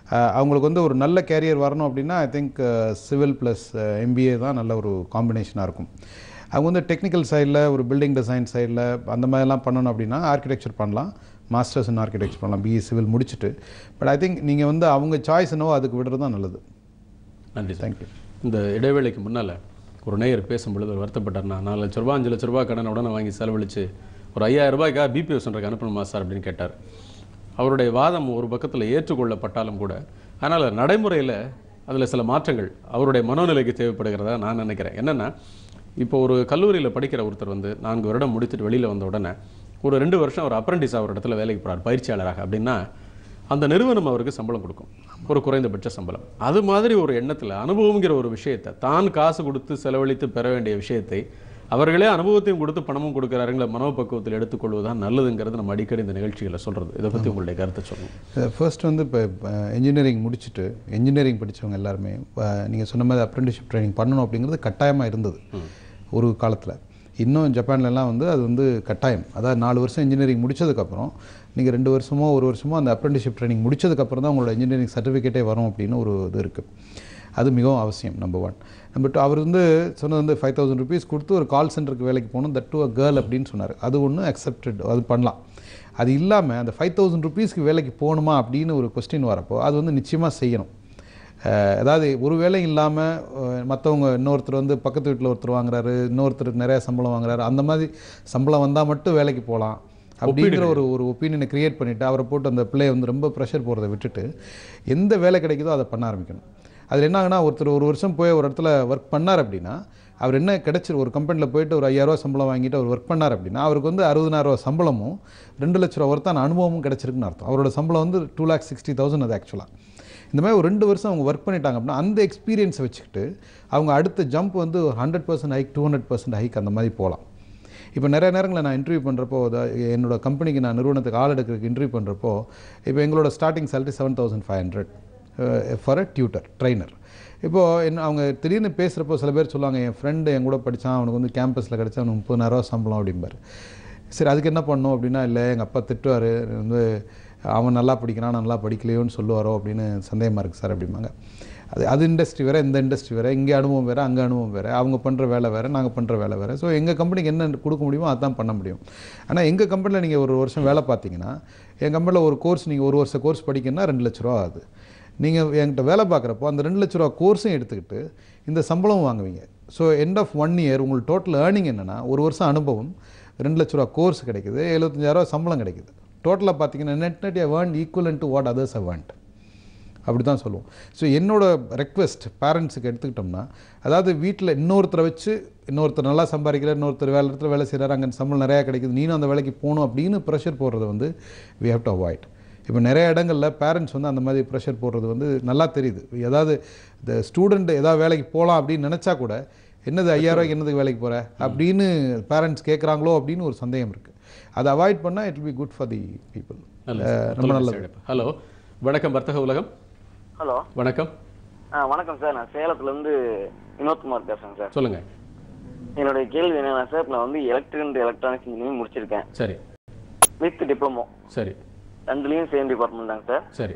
அஹ், அவங்களுக்கு வந்து ஒரு நல்ல கேரியர் வரணும் அப்படின்னா I think civil plus MBA தான் நல்ல ஒரு காம்பினேஷனாக இருக்கும் அவங்க வந்து டெக்னிக்கல் சைடில் ஒரு பில்டிங் டிசைன் சைடில் அந்த மாதிரிலாம் பண்ணணும் அப்படின்னா ஆர்கிடெக்சர் பண்ணலாம் மாஸ்டர்ஸ் இன் ஆர்கிடெக்சர் பண்ணலாம் பிஇ சிவில் முடிச்சுட்டு பட் ஐ திங்க் நீங்கள் வந்து அவங்க சாய்ஸ் என்னவோ அதுக்கு விடுறது தான் நல்லது நன்றி சார் தேங்க்யூ இந்த இடைவேளைக்கு முன்னால் ஒரு நேயர் பேசும்பொழுது ஒரு வருத்தப்பட்டார் நான் நாலு லட்ச ரூபா அஞ்சு லட்ச ரூபா கடனை உடனே வாங்கி செலவழித்து ஒரு ஐயாயிரம் ரூபாய்க்காக பிபிஓ சென்டருக்கு அனுப்பணுமா சார் அப்படின்னு கேட்டார் அவருடைய வாதம் ஒரு பக்கத்தில் ஏற்றுக்கொள்ளப்பட்டாலும் கூட ஆனால் நடைமுறையில் அதில் சில மாற்றங்கள் அவருடைய மனோநிலைக்கு தேவைப்படுகிறதா நான் நினைக்கிறேன் என்னென்னா இப்போ ஒரு கல்லூரியில் படிக்கிற ஒருத்தர் வந்து நான்கு வருடம் முடித்துட்டு வெளியில் வந்த உடனே ஒரு ரெண்டு வருஷம் அவர் அப்ரண்டிஸ் அவர் இடத்துல வேலைக்கு போகிறார் பயிற்சியாளராக அப்படின்னா அந்த நிறுவனம் அவருக்கு சம்பளம் கொடுக்கும் ஒரு குறைந்தபட்ச சம்பளம் அது மாதிரி ஒரு எண்ணத்தில் அனுபவங்கிற ஒரு விஷயத்தை தான் காசு கொடுத்து செலவழித்து பெற வேண்டிய விஷயத்தை அவர்களே அனுபவத்தையும் கொடுத்து பணமும் கொடுக்குறாருங்கிற மனோபக்குவத்தில் எடுத்துக்கொள்வதுதான் நல்லதுங்கிறது நம்ம அடிக்கடி இந்த நிகழ்ச்சிகளை சொல்கிறது இதை பற்றி உங்களுடைய கருத்தை சொல்லுங்கள் ஃபர்ஸ்ட் வந்து இப்போ இன்ஜினியரிங் முடிச்சுட்டு இன்ஜினியரிங் படித்தவங்க எல்லாருமே நீங்கள் சொன்ன மாதிரி அப்ரெண்டிஷிப் ட்ரைனிங் பண்ணணும் அப்படிங்கிறது கட்டாயமாக இருந்தது ஒரு காலத்தில் இன்னும் ஜப்பான்லலாம் வந்து அது வந்து கட்டாயம் அதாவது நாலு வருஷம் இன்ஜினியரிங் முடிச்சதுக்கப்புறம் நீங்கள் ரெண்டு வருஷமோ ஒரு வருஷமோ அந்த அப்ரெண்டிஷிப் ட்ரைனிங் முடிச்சதுக்கப்புறம் தான் உங்களோட இன்ஜினியரிங் சர்டிஃபிகேட்டே வரும் அப்படின்னு ஒரு இது இருக்குது அது மிகவும் அவசியம் நம்பர் ஒன் நம்பர் டூ அவர் வந்து சொன்னது வந்து ஃபைவ் தௌசண்ட் ருபீஸ் கொடுத்து ஒரு கால் சென்டருக்கு வேலைக்கு போகணும் தட் டு அ கேர்ள் அப்படின்னு சொன்னார் அது ஒன்று அக்செப்டட் அது பண்ணலாம் அது இல்லாமல் அந்த ஃபைவ் தௌசண்ட் ருபீஸ்க்கு வேலைக்கு போகணுமா அப்படின்னு ஒரு கொஸ்டின் வரப்போ அது வந்து நிச்சயமாக செய்யணும் அஹ் அதாவது ஒரு வேலை இல்லாமல் மற்றவங்க இன்னொருத்தர் வந்து பக்கத்து வீட்டில் ஒருத்தர் வாங்குறாரு இன்னொருத்தருக்கு நிறைய சம்பளம் வாங்குறாரு அந்த மாதிரி சம்பளம் வந்தால் மட்டும் வேலைக்கு போகலாம் அப்படிங்கிற ஒரு ஒரு ஒப்பீனியனை கிரியேட் பண்ணிவிட்டு அவரை போட்டு அந்த பிள்ளையை வந்து ரொம்ப ப்ரெஷர் போகிறத விட்டுட்டு எந்த வேலை கிடைக்குதோ அதை பண்ண ஆரம்பிக்கணும் அதில் என்ன ஆகுனா ஒருத்தர் ஒரு வருஷம் போய் ஒரு இடத்துல ஒர்க் பண்ணார் அப்படின்னா அவர் என்ன கிடைச்சிரு ஒரு கம்பெனியில் போயிட்டு ஒரு ஐயாயிரரூவா சம்பளம் வாங்கிட்டு அவர் ஒர்க் பண்ணார் அப்படின்னா அவருக்கு வந்து அறுபதாயிரரூவா சம்பளமும் ரெண்டு லட்ச ரூபா ஒருத்தான அனுபவமும் கிடைச்சிருக்குன்னு அர்த்தம் அவரோட சம்பளம் வந்து டூ லேக் சிக்ஸ்டி தௌசண்ட் அது ஆக்சுவலாக இந்த மாதிரி ஒரு ரெண்டு வருஷம் அவங்க ஒர்க் பண்ணிட்டாங்க அப்படின்னா அந்த எக்ஸ்பீரியன்ஸை வச்சுக்கிட்டு அவங்க அடுத்த ஜம்ப் வந்து ஒரு hundred percent hike two hundred percent hike அந்த மாதிரி போகலாம் இப்போ நிறைய நேரங்களில் நான் இன்டர்வியூ பண்ணுறப்போ என்னோட கம்பெனிக்கு நான் நிறுவனத்துக்கு ஆள் எடுக்கிறதுக்கு இன்டர்வியூ பண்ணுறப்போ இப்போ எங்களோட starting salary seven thousand five hundred for a tutor trainer இப்போது என்ன அவங்க திடீர்னு பேசுகிறப்போ சில பேர் சொல்லுவாங்க என் ஃப்ரெண்டு என் கூட படித்தான் அவனுக்கு வந்து கேம்பஸில் கிடச்சா அவனுக்கு முப்பதாயிரரூவா சம்பளம் அப்படிம்பாரு சரி அதுக்கு என்ன பண்ணணும் அப்படின்னா இல்லை எங்கள் அப்பா திட்டுவார் வந்து அவன் நல்லா படிக்கிறான் நான் நல்லா படிக்கலையோன்னு சொல்லுவாரோ அப்படின்னு சந்தேகமாக இருக்குது சார் அப்படிம்பாங்க அது அது இண்டஸ்ட்ரி வேறு இந்த இண்டஸ்ட்ரி வேறு இங்கே அனுபவம் வேறு அங்கே அனுபவம் வேறு அவங்க பண்ணுற வேலை வேறு நாங்கள் பண்ணுற வேலை வேறு ஸோ எங்கள் கம்பெனிக்கு என்ன கொடுக்க முடியுமோ அதான் பண்ண முடியும் ஆனால் எங்கள் கம்பெனியில் நீங்கள் ஒரு வருஷம் வேலை பார்த்தீங்கன்னா என் கம்பெனியில் ஒரு கோர்ஸ் நீங்கள் ஒரு வருஷம் கோர்ஸ் படிக்கணும்னா ரெண்டு லட்ச ரூபா ஆகுது நீங்கள் என்கிட்ட வேலை பார்க்குறப்போ அந்த ரெண்டு லட்ச ரூபா கோர்ஸும் எடுத்துக்கிட்டு இந்த சம்பளம் வாங்குவீங்க so end of one year உங்களுக்கு டோட்டல் ஏர்னிங் என்னென்னா ஒரு வருஷம் அனுபவம் ரெண்டு லட்ச ரூபா கோர்ஸ் கிடைக்குது எழுபத்தஞ்சாயிரரூவா சம்பளம் கிடைக்குது டோட்டலாக பார்த்தீங்கன்னா net net a earn equal to what others a want அப்படி தான் சொல்லுவோம் ஸோ என்னோட ரெக்வெஸ்ட் பேரண்ட்ஸுக்கு எடுத்துக்கிட்டோம்னா அதாவது வீட்டில் இன்னொருத்தரை வச்சு இன்னொருத்தர் நல்லா சம்பாதிக்கிறார் இன்னொருத்தர் வேலை இடத்துல வேலை செய்கிறார் அங்கே சம்பளம் நிறையா கிடைக்குது நீனும் அந்த வேலைக்கு போகணும் அப்படின்னு ப்ரெஷர் போடுறது வந்து வி ஹேவ் டு அவாய்ட் இப்போ நிறைய இடங்களில் பேரண்ட்ஸ் வந்து அந்த மாதிரி ப்ரெஷர் போடுறது வந்து நல்லா தெரியுது ஏதாவது இந்த ஸ்டூடெண்ட் ஏதாவது வேலைக்கு போகலாம் அப்படின்னு நினச்சா கூட என்னது ஐயாயிரரூவாய்க்கு என்னதுக்கு வேலைக்கு போகிற அப்படின்னு பேரண்ட்ஸ் கேட்குறாங்களோ அப்படின்னு ஒரு சந்தேகம் இருக்குது அதை அவாய்ட் பண்ணால் it be good for the people ரொம்ப நல்லது ஹலோ வணக்கம் வர்த்தக உலகம் ஹலோ வணக்கம் ஆ வணக்கம் சார் நான் சேலத்துல இருந்து வினோத்குமார் பேசுறேன் சார் சொல்லுங்க என்னுடைய கேள்வி என்னன்னா சார் நான் வந்து எலக்ட்ரிக் அண்ட் எலக்ட்ரானிக்ஸ் இன்ஜினியரிங் முடிச்சிருக்கேன் சரி வித் டிப்ளமோ சரி ரெண்டுலயும் சேம் டிபார்ட்மெண்ட் தாங்க சார் சரி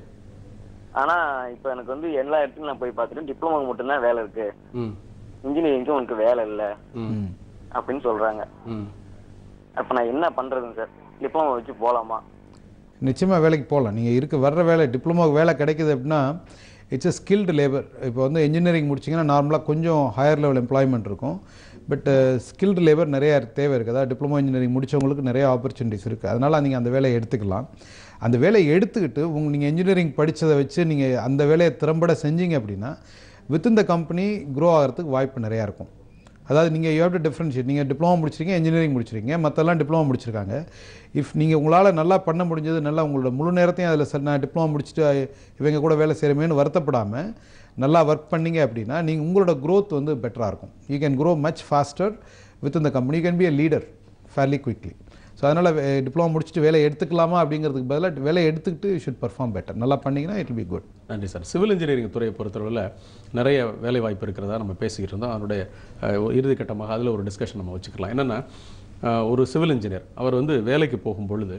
ஆனா இப்போ எனக்கு வந்து எல்லா இடத்துலையும் நான் போய் பார்த்துட்டு டிப்ளமோக்கு மட்டும்தான் வேலை இருக்கு ம் இன்ஜினியரிங்க்கு உனக்கு வேலை இல்லை ம் அப்படின்னு சொல்றாங்க ம் அப்ப நான் என்ன பண்றதுங்க சார் டிப்ளமோ வச்சு போலாமா நிச்சயமாக வேலைக்கு போகலாம் நீங்கள் இருக்க வர்ற வேலை டிப்ளமோக்கு வேலை கிடைக்குது அப்படின்னா இட்ஸ் a ஸ்கில்டு லேபர் இப்போ வந்து இன்ஜினியரிங் முடிச்சிங்கன்னா நார்மலாக கொஞ்சம் ஹையர் லெவல் எம்ப்ளாய்மெண்ட் இருக்கும் பட் ஸ்கில்டு லேபர் நிறைய தேவை இருக்குது அதாவது டிப்ளமோ இன்ஜினியரிங் முடிச்சவங்களுக்கு நிறைய ஆப்பர்ச்சுனிட்டிஸ் இருக்குது அதனால் நீங்கள் அந்த வேலையை எடுத்துக்கலாம் அந்த வேலையை எடுத்துக்கிட்டு உங்க நீங்கள் இன்ஜினியரிங் படித்ததை வச்சு நீங்கள் அந்த வேலையை திறம்பட செஞ்சீங்க அப்படின்னா வித்தின் த கம்பெனி க்ரோ ஆகிறதுக்கு வாய்ப்பு நிறையா இருக்கும் அதாவது நீங்கள் யூ ஹேவ் டு டிஃப்ரென்ஷியேட் நீங்கள் டிப்ளமோ முடிச்சிருக்கீங்க இன்ஜினியரிங் முடிச்சிருக்கீங்க மற்றெல்லாம் டிப்ளமோ முடிச்சிருக்காங்க இஃப் நீங்கள் உங்களால் நல்லா பண்ண முடிஞ்சது நல்லா உங்களோட முழு நேரத்தையும் அதில் சார் நான் டிப்ளமோ முடிச்சுட்டு இவங்க கூட வேலை செய்கிறமேனு வருத்தப்படாமல் நல்லா ஒர்க் பண்ணீங்க அப்படின்னா நீங்கள் உங்களோட growth வந்து பெட்டராக இருக்கும் you can grow much faster with இந்த company you can be a leader fairly quickly so அதனால் டிப்ளமோ முடிச்சுட்டு வேலையை எடுத்துக்கலாமா அப்படிங்கிறதுக்கு பதிலாக வேலையை எடுத்துக்கிட்டு யூ ஷுட் பர்ஃபார்ம் பெட்டர் நல்லா பண்ணீங்கன்னா இட் பி குட் நன்றி சார் சிவில் இன்ஜினியரிங் துறையை பொறுத்தளவில் நிறைய வேலை வாய்ப்பு இருக்கிறதா நம்ம பேசிக்கிட்டு இருந்தோம் அதனுடைய அஹ், ஒரு இறுதிக்கட்டமாக அதில் ஒரு டிஸ்கஷன் நம்ம வச்சுக்கலாம் என்னென்னா ஒரு சிவில் இன்ஜினியர் அவர் வந்து வேலைக்கு போகும் பொழுது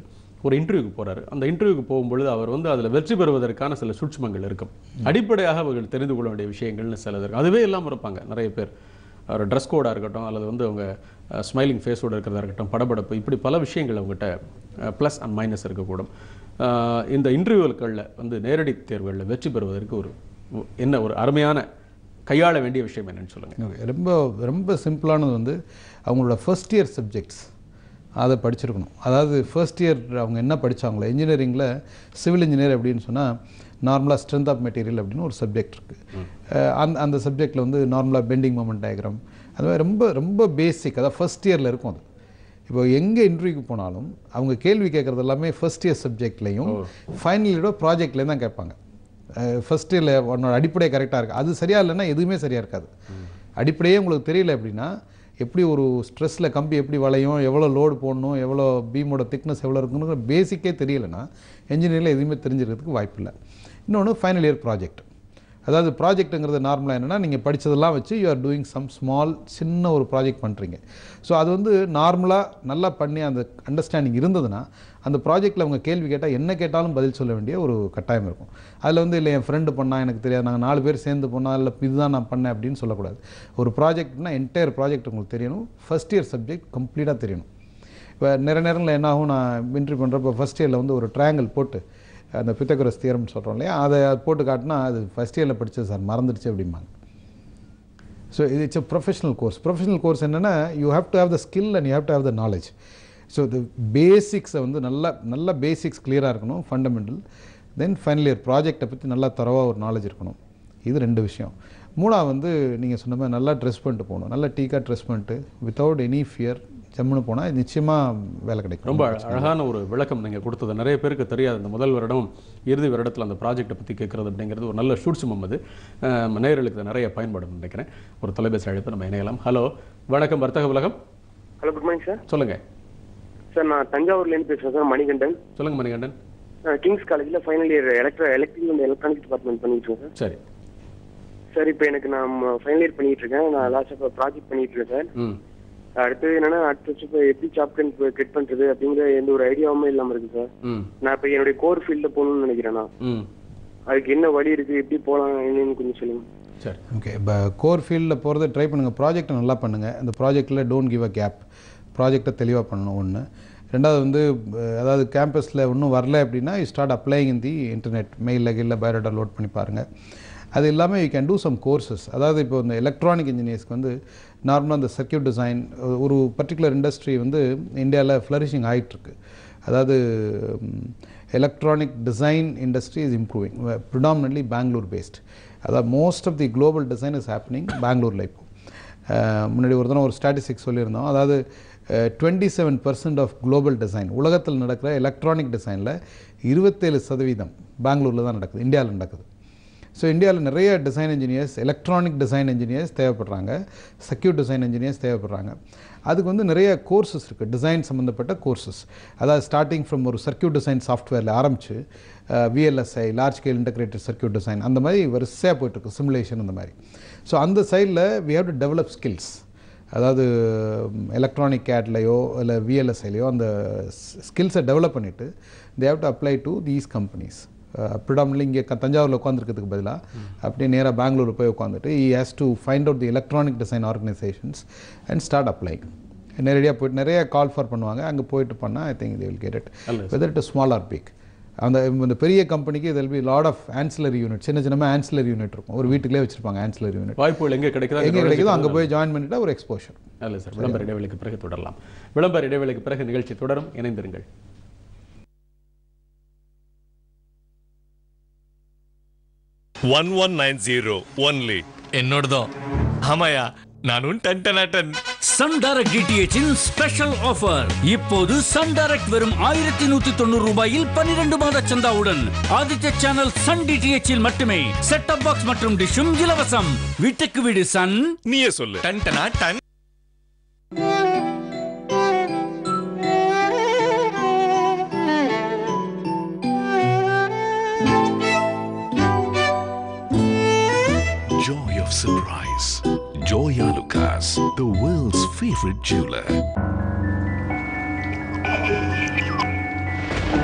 ஒரு இன்டர்வியூக்கு போறாரு அந்த இன்டர்வியூக்கு போகும்பொழுது அவர் வந்து அதில் வெற்றி பெறுவதற்கான சில சூட்சுமங்கள் இருக்கும் அடிப்படையாக அவர்கள் தெரிந்து கொள்ள வேண்டிய விஷயங்கள்னு சிலது இருக்கும் அதுவே இல்லாமல் இருப்பாங்க நிறைய பேர் ஒரு ட்ரெஸ் கோடாக இருக்கட்டும் அல்லது வந்து அவங்க ஸ்மைலிங் ஃபேஸோடு இருக்கிறதா இருக்கட்டும் படபடப்பு இப்படி பல விஷயங்கள் அவங்ககிட்ட ப்ளஸ் அண்ட் மைனஸ் இருக்கக்கூடும் அஹ் இந்த இன்டர்வியூக்களில் வந்து நேரடி தேர்வுகளில் வெற்றி பெறுவதற்கு ஒரு என்ன ஒரு அருமையான கையாள வேண்டிய விஷயம் என்னன்னு சொல்லுங்கள் Okay. ரொம்ப ரொம்ப சிம்பிளானது வந்து அவங்களோட ஃபர்ஸ்ட் இயர் சப்ஜெக்ட்ஸ் அதை படிச்சிருக்கணும் அதாவது ஃபர்ஸ்ட் இயர் அவங்க என்ன படிச்சாங்களோ இன்ஜினியரிங்கில் சிவில் இன்ஜினியர் அப்படின்னு சொன்னால் நார்மலாக ஸ்ட்ரென்த் ஆஃப் மெட்டீரியல் அப்படின்னு ஒரு சப்ஜெக்ட் இருக்குது அந்த அந்த சப்ஜெக்டில் வந்து நார்மலாக பெண்டிங் மொமெண்ட் டயக்ராம் அது மாதிரி ரொம்ப ரொம்ப பேசிக் அதாவது ஃபர்ஸ்ட் இயரில் இருக்கும் அது இப்போ எங்கே இன்டர்வியூக்கு போனாலும் அவங்க கேள்வி கேட்குறது எல்லாமே ஃபர்ஸ்ட் இயர் சப்ஜெக்ட்லேயும் ஃபைனல் இயரோட ப்ராஜெக்ட்லேயும் தான் கேட்பாங்க ஃபர்ஸ்ட் இயரில் உன்னோட அடிப்படை கரெக்டாக இருக்குது அது சரியாக இல்லைன்னா எதுவுமே சரியாக இருக்காது அடிப்படையே உங்களுக்கு தெரியல அப்படின்னா எப்படி ஒரு ஸ்ட்ரெஸ்ஸில் கம்பி எப்படி வளையும் எவ்வளோ லோடு போடணும் எவ்வளோ பீமோட திக்னஸ் எவ்வளோ இருக்குங்கிற பேசிக்கே தெரியலைன்னா என்ஜினியரில் எதுவுமே தெரிஞ்சிருக்கிறதுக்கு வாய்ப்பு இல்லை இன்னொன்று ஃபைனல் இயர் ப்ராஜெக்ட் அதாவது ப்ராஜெக்ட்டுங்கிறது நார்மலாக என்னென்னா நீங்கள் படித்ததெல்லாம் வச்சு you are doing some small சின்ன ஒரு ப்ராஜெக்ட் பண்ணுறீங்க ஸோ அது வந்து நார்மலாக நல்லா பண்ணி அந்த அண்டர்ஸ்டாண்டிங் இருந்ததுன்னா அந்த ப்ராஜெக்ட்டில் அவங்க கேள்வி கேட்டால் என்ன கேட்டாலும் பதில் சொல்ல வேண்டிய ஒரு கட்டாயம் இருக்கும் அதில் வந்து இல்லை என் ஃப்ரெண்டு பண்ணால் எனக்கு தெரியாது நாங்கள் நாலு பேர் சேர்ந்து பண்ணால் இல்லை இதுதான் நான் பண்ணேன் அப்படின்னு சொல்லக்கூடாது ஒரு ப்ராஜெக்ட்னா என்டையர் ப்ராஜெக்ட் உங்களுக்கு தெரியணும் ஃபஸ்ட் இயர் சப்ஜெக்ட் கம்ப்ளீட்டாக தெரியணும் இப்போ நிறைய நேரங்களில் என்ன ஆகும் நான் இன்ட்ரி பண்ணுறப்போ ஃபஸ்ட் இயரில் வந்து ஒரு ட்ரையாங்கிள் போட்டு அந்த பித்தகுரஸ் தியரம்னு சொல்கிறோம் இல்லையா அதை போட்டு காட்டினா அது ஃபஸ்ட் இயரில் படித்தது சார் மறந்துடுச்சு அப்படிம்பாங்க ஸோ இது it's a professional course professional course என்னென்னா you have to have the skill and you have to have the knowledge so இது பேசிக்ஸை வந்து நல்ல நல்ல பேசிக்ஸ் கிளியராக இருக்கணும் ஃபண்டமெண்டல் தென் ஃபைனல் இயர் ப்ராஜெக்டை பற்றி நல்லா தரவாக ஒரு நாலேஜ் இருக்கணும் இது ரெண்டு விஷயம் மூணாவது வந்து நீங்கள் சொன்ன மாதிரி நல்லா ட்ரெஸ் பண்ணிட்டு போகணும் நல்லா டீக்காக ட்ரெஸ் பண்ணிட்டு வித்தவுட் எனி ஃபியர் ஜம்முன்னு போனால் நிச்சயமாக வேலை கிடைக்கும் ரொம்ப அழகான ஒரு விளக்கம் நீங்கள் கொடுத்தது நிறைய பேருக்கு தெரியாது இந்த முதல் வருடம் இறுதி வருடத்தில் அந்த ப்ராஜெக்ட்டை பற்றி கேட்குறது அப்படிங்கிறது ஒரு நல்ல சூட்சுமம் அது அஹ், நேயர்களுக்கு இது நிறைய பயன்படும் நினைக்கிறேன் ஒரு தொலைபேசி அழைப்பு நம்ம இணையலாம் ஹலோ வணக்கம் வர்த்தக உலகம் ஹலோ குட் மார்னிங் சார் சொல்லுங்க சார் நான் தஞ்சாவூர்லேருந்து பேசுகிறேன் சார் மணிகண்டன் சொல்லுங்க மணிகண்டன் கிங்ஸ் காலேஜில் final year electro electrical and electronics department பண்ணிட்டு இருக்கேன் சரி சார் சார் இப்போ எனக்கு நான் ஃபைனல் இயர் பண்ணிட்டு இருக்கேன் நான் லாஸ்ட் ஆஃப் ப்ராஜெக்ட் பண்ணிட்டு இருக்கேன் சார் ம் அடுத்து என்னன்னா அடுத்த வருஷம் இப்போ எப்படி சாப்டர் கெட் பண்றது அப்படிங்கிற எந்த ஒரு ஐடியாவுமே இல்லாம இருக்கு சார் ம் நான் இப்போ என்னுடைய கோர் ஃபீல்ட்ல போகணும்னு நினைக்கிறேன் நான் ம் அதுக்கு என்ன வழி இருக்கு எப்படி போகலாம் என்னன்னு கொஞ்சம் சொல்லுங்க சரி ஓகே இப்போ கோர் ஃபீல்டில் போகிறது ட்ரை பண்ணுங்கள் ப்ராஜெக்ட்டை நல்லா பண்ணுங்கள் இந்த ப்ராஜெக்ட்டில் டோன்ட் கிவ் அ கேப் ப்ராஜெக்டை தெளிவாக பண்ணணும் ஒன்று ரெண்டாவது வந்து அஹ், அதாவது கேம்பஸில் ஒன்றும் வரல அப்படின்னா you start applying in the internet மெயிலில் கீழே பயோடேட்டா லோட் பண்ணி பாருங்கள் அது இல்லாமல் you can do some courses அதாவது இப்போ இந்த எலக்ட்ரானிக் இன்ஜினியர்ஸ்க்கு வந்து நார்மலாக இந்த சர்க்கியூட் டிசைன் ஒரு பர்டிகுலர் இண்டஸ்ட்ரி வந்து இந்தியாவில் ஃப்ளரிஷிங் ஆகிட்டுருக்கு அதாவது electronic design industry is improving predominantly Bangalore based அதாவது most of the global design is happening பெங்களூரில் இப்போ அஹ், முன்னாடி ஒரு தினம் ஒரு ஸ்டாட்டிஸ்டிக்ஸ் சொல்லியிருந்தோம் அதாவது twenty seven percent of global design உலகத்தில் நடக்கிற எலக்ட்ரானிக் டிசைனில் இருபத்தேழு சதவீதம் பெங்களூரில் தான் நடக்குது இந்தியாவில் நடக்குது ஸோ இந்தியாவில் நிறைய design engineers electronic design engineers தேவைப்படுறாங்க சர்க்கியூட் டிசைன் இன்ஜினியர்ஸ் தேவைப்படுறாங்க அதுக்கு வந்து நிறைய கோர்சஸ் இருக்குது டிசைன் சம்மந்தப்பட்ட கோர்சஸ் அதாவது ஸ்டார்டிங் ஃப்ரம் ஒரு சர்க்கியூட் டிசைன் சாஃப்ட்வேரில் ஆரம்பித்து VLSI large scale integrated circuit design அந்த மாதிரி வரிசையாக போயிட்டுருக்கு சிமுலேஷன் அந்த மாதிரி ஸோ அந்த சைடில் we have to develop skills அதாவது எலக்ட்ரானிக் கேட்லையோ இல்லை விஎல்எஸ்ஐலையோ அந்த ஸ்கில்ஸை டெவலப் பண்ணிவிட்டு they have to apply to these companies predominantly இங்கே தஞ்சாவூரில் உட்காந்துருக்கிறதுக்கு பதிலாக அப்படியே நேராக பெங்களூர் போய் உட்காந்துட்டு he has to find out the electronic design organisations and start apply நேரடியாக போயிட்டு நிறைய கால் ஃபார் பண்ணுவாங்க அங்கே போயிட்டு பண்ணால் I think they will get it whether it small or big அந்த இந்த பெரிய கம்பெனிக்கு இதில் be lot of ancillary unit சின்ன சின்னமாக ஆன்சிலரி யூனிட் இருக்கும் ஒரு வீட்டுக்குள்ளே வச்சிருப்பாங்க ஆன்சிலரி யூனிட் வாய்ப்புகள் எங்கே கிடைக்குதோ எங்கே கிடைக்குதோ அங்கே போய் ஜாயின் பண்ணிட்டா ஒரு எக்ஸ்போஷர் நல்ல சார் விளம்பர இடைவெளிக்கு பிறகு தொடரலாம் விளம்பர இடைவெளிக்கு பிறகு நிகழ்ச்சி தொடரும் இணைந்திருங்கள் one one nine zero only என்னோடதும் ஆமாயா நானும் டன் டன் டன் சன் டைரக்ட் டிடிஎச்சின் ஸ்பெஷல் ஆஃபர் இப்போது சன் டைரக்ட் வெறும் ஆயிரத்தி நூத்தி தொண்ணூறு ரூபாயில் பன்னிரண்டு மாத சந்தாவுடன் ஆதித்ய சேனல் சன் டிடிஎச்சில் மட்டுமே செட் டாப் பாக்ஸ் மற்றும் டிஷும் இலவசம் வீட்டுக்கு வீடு சன் நீயே சொல்லு டன் டனா டன் Joy of surprise. Joy Alucas, the world's favorite jeweler.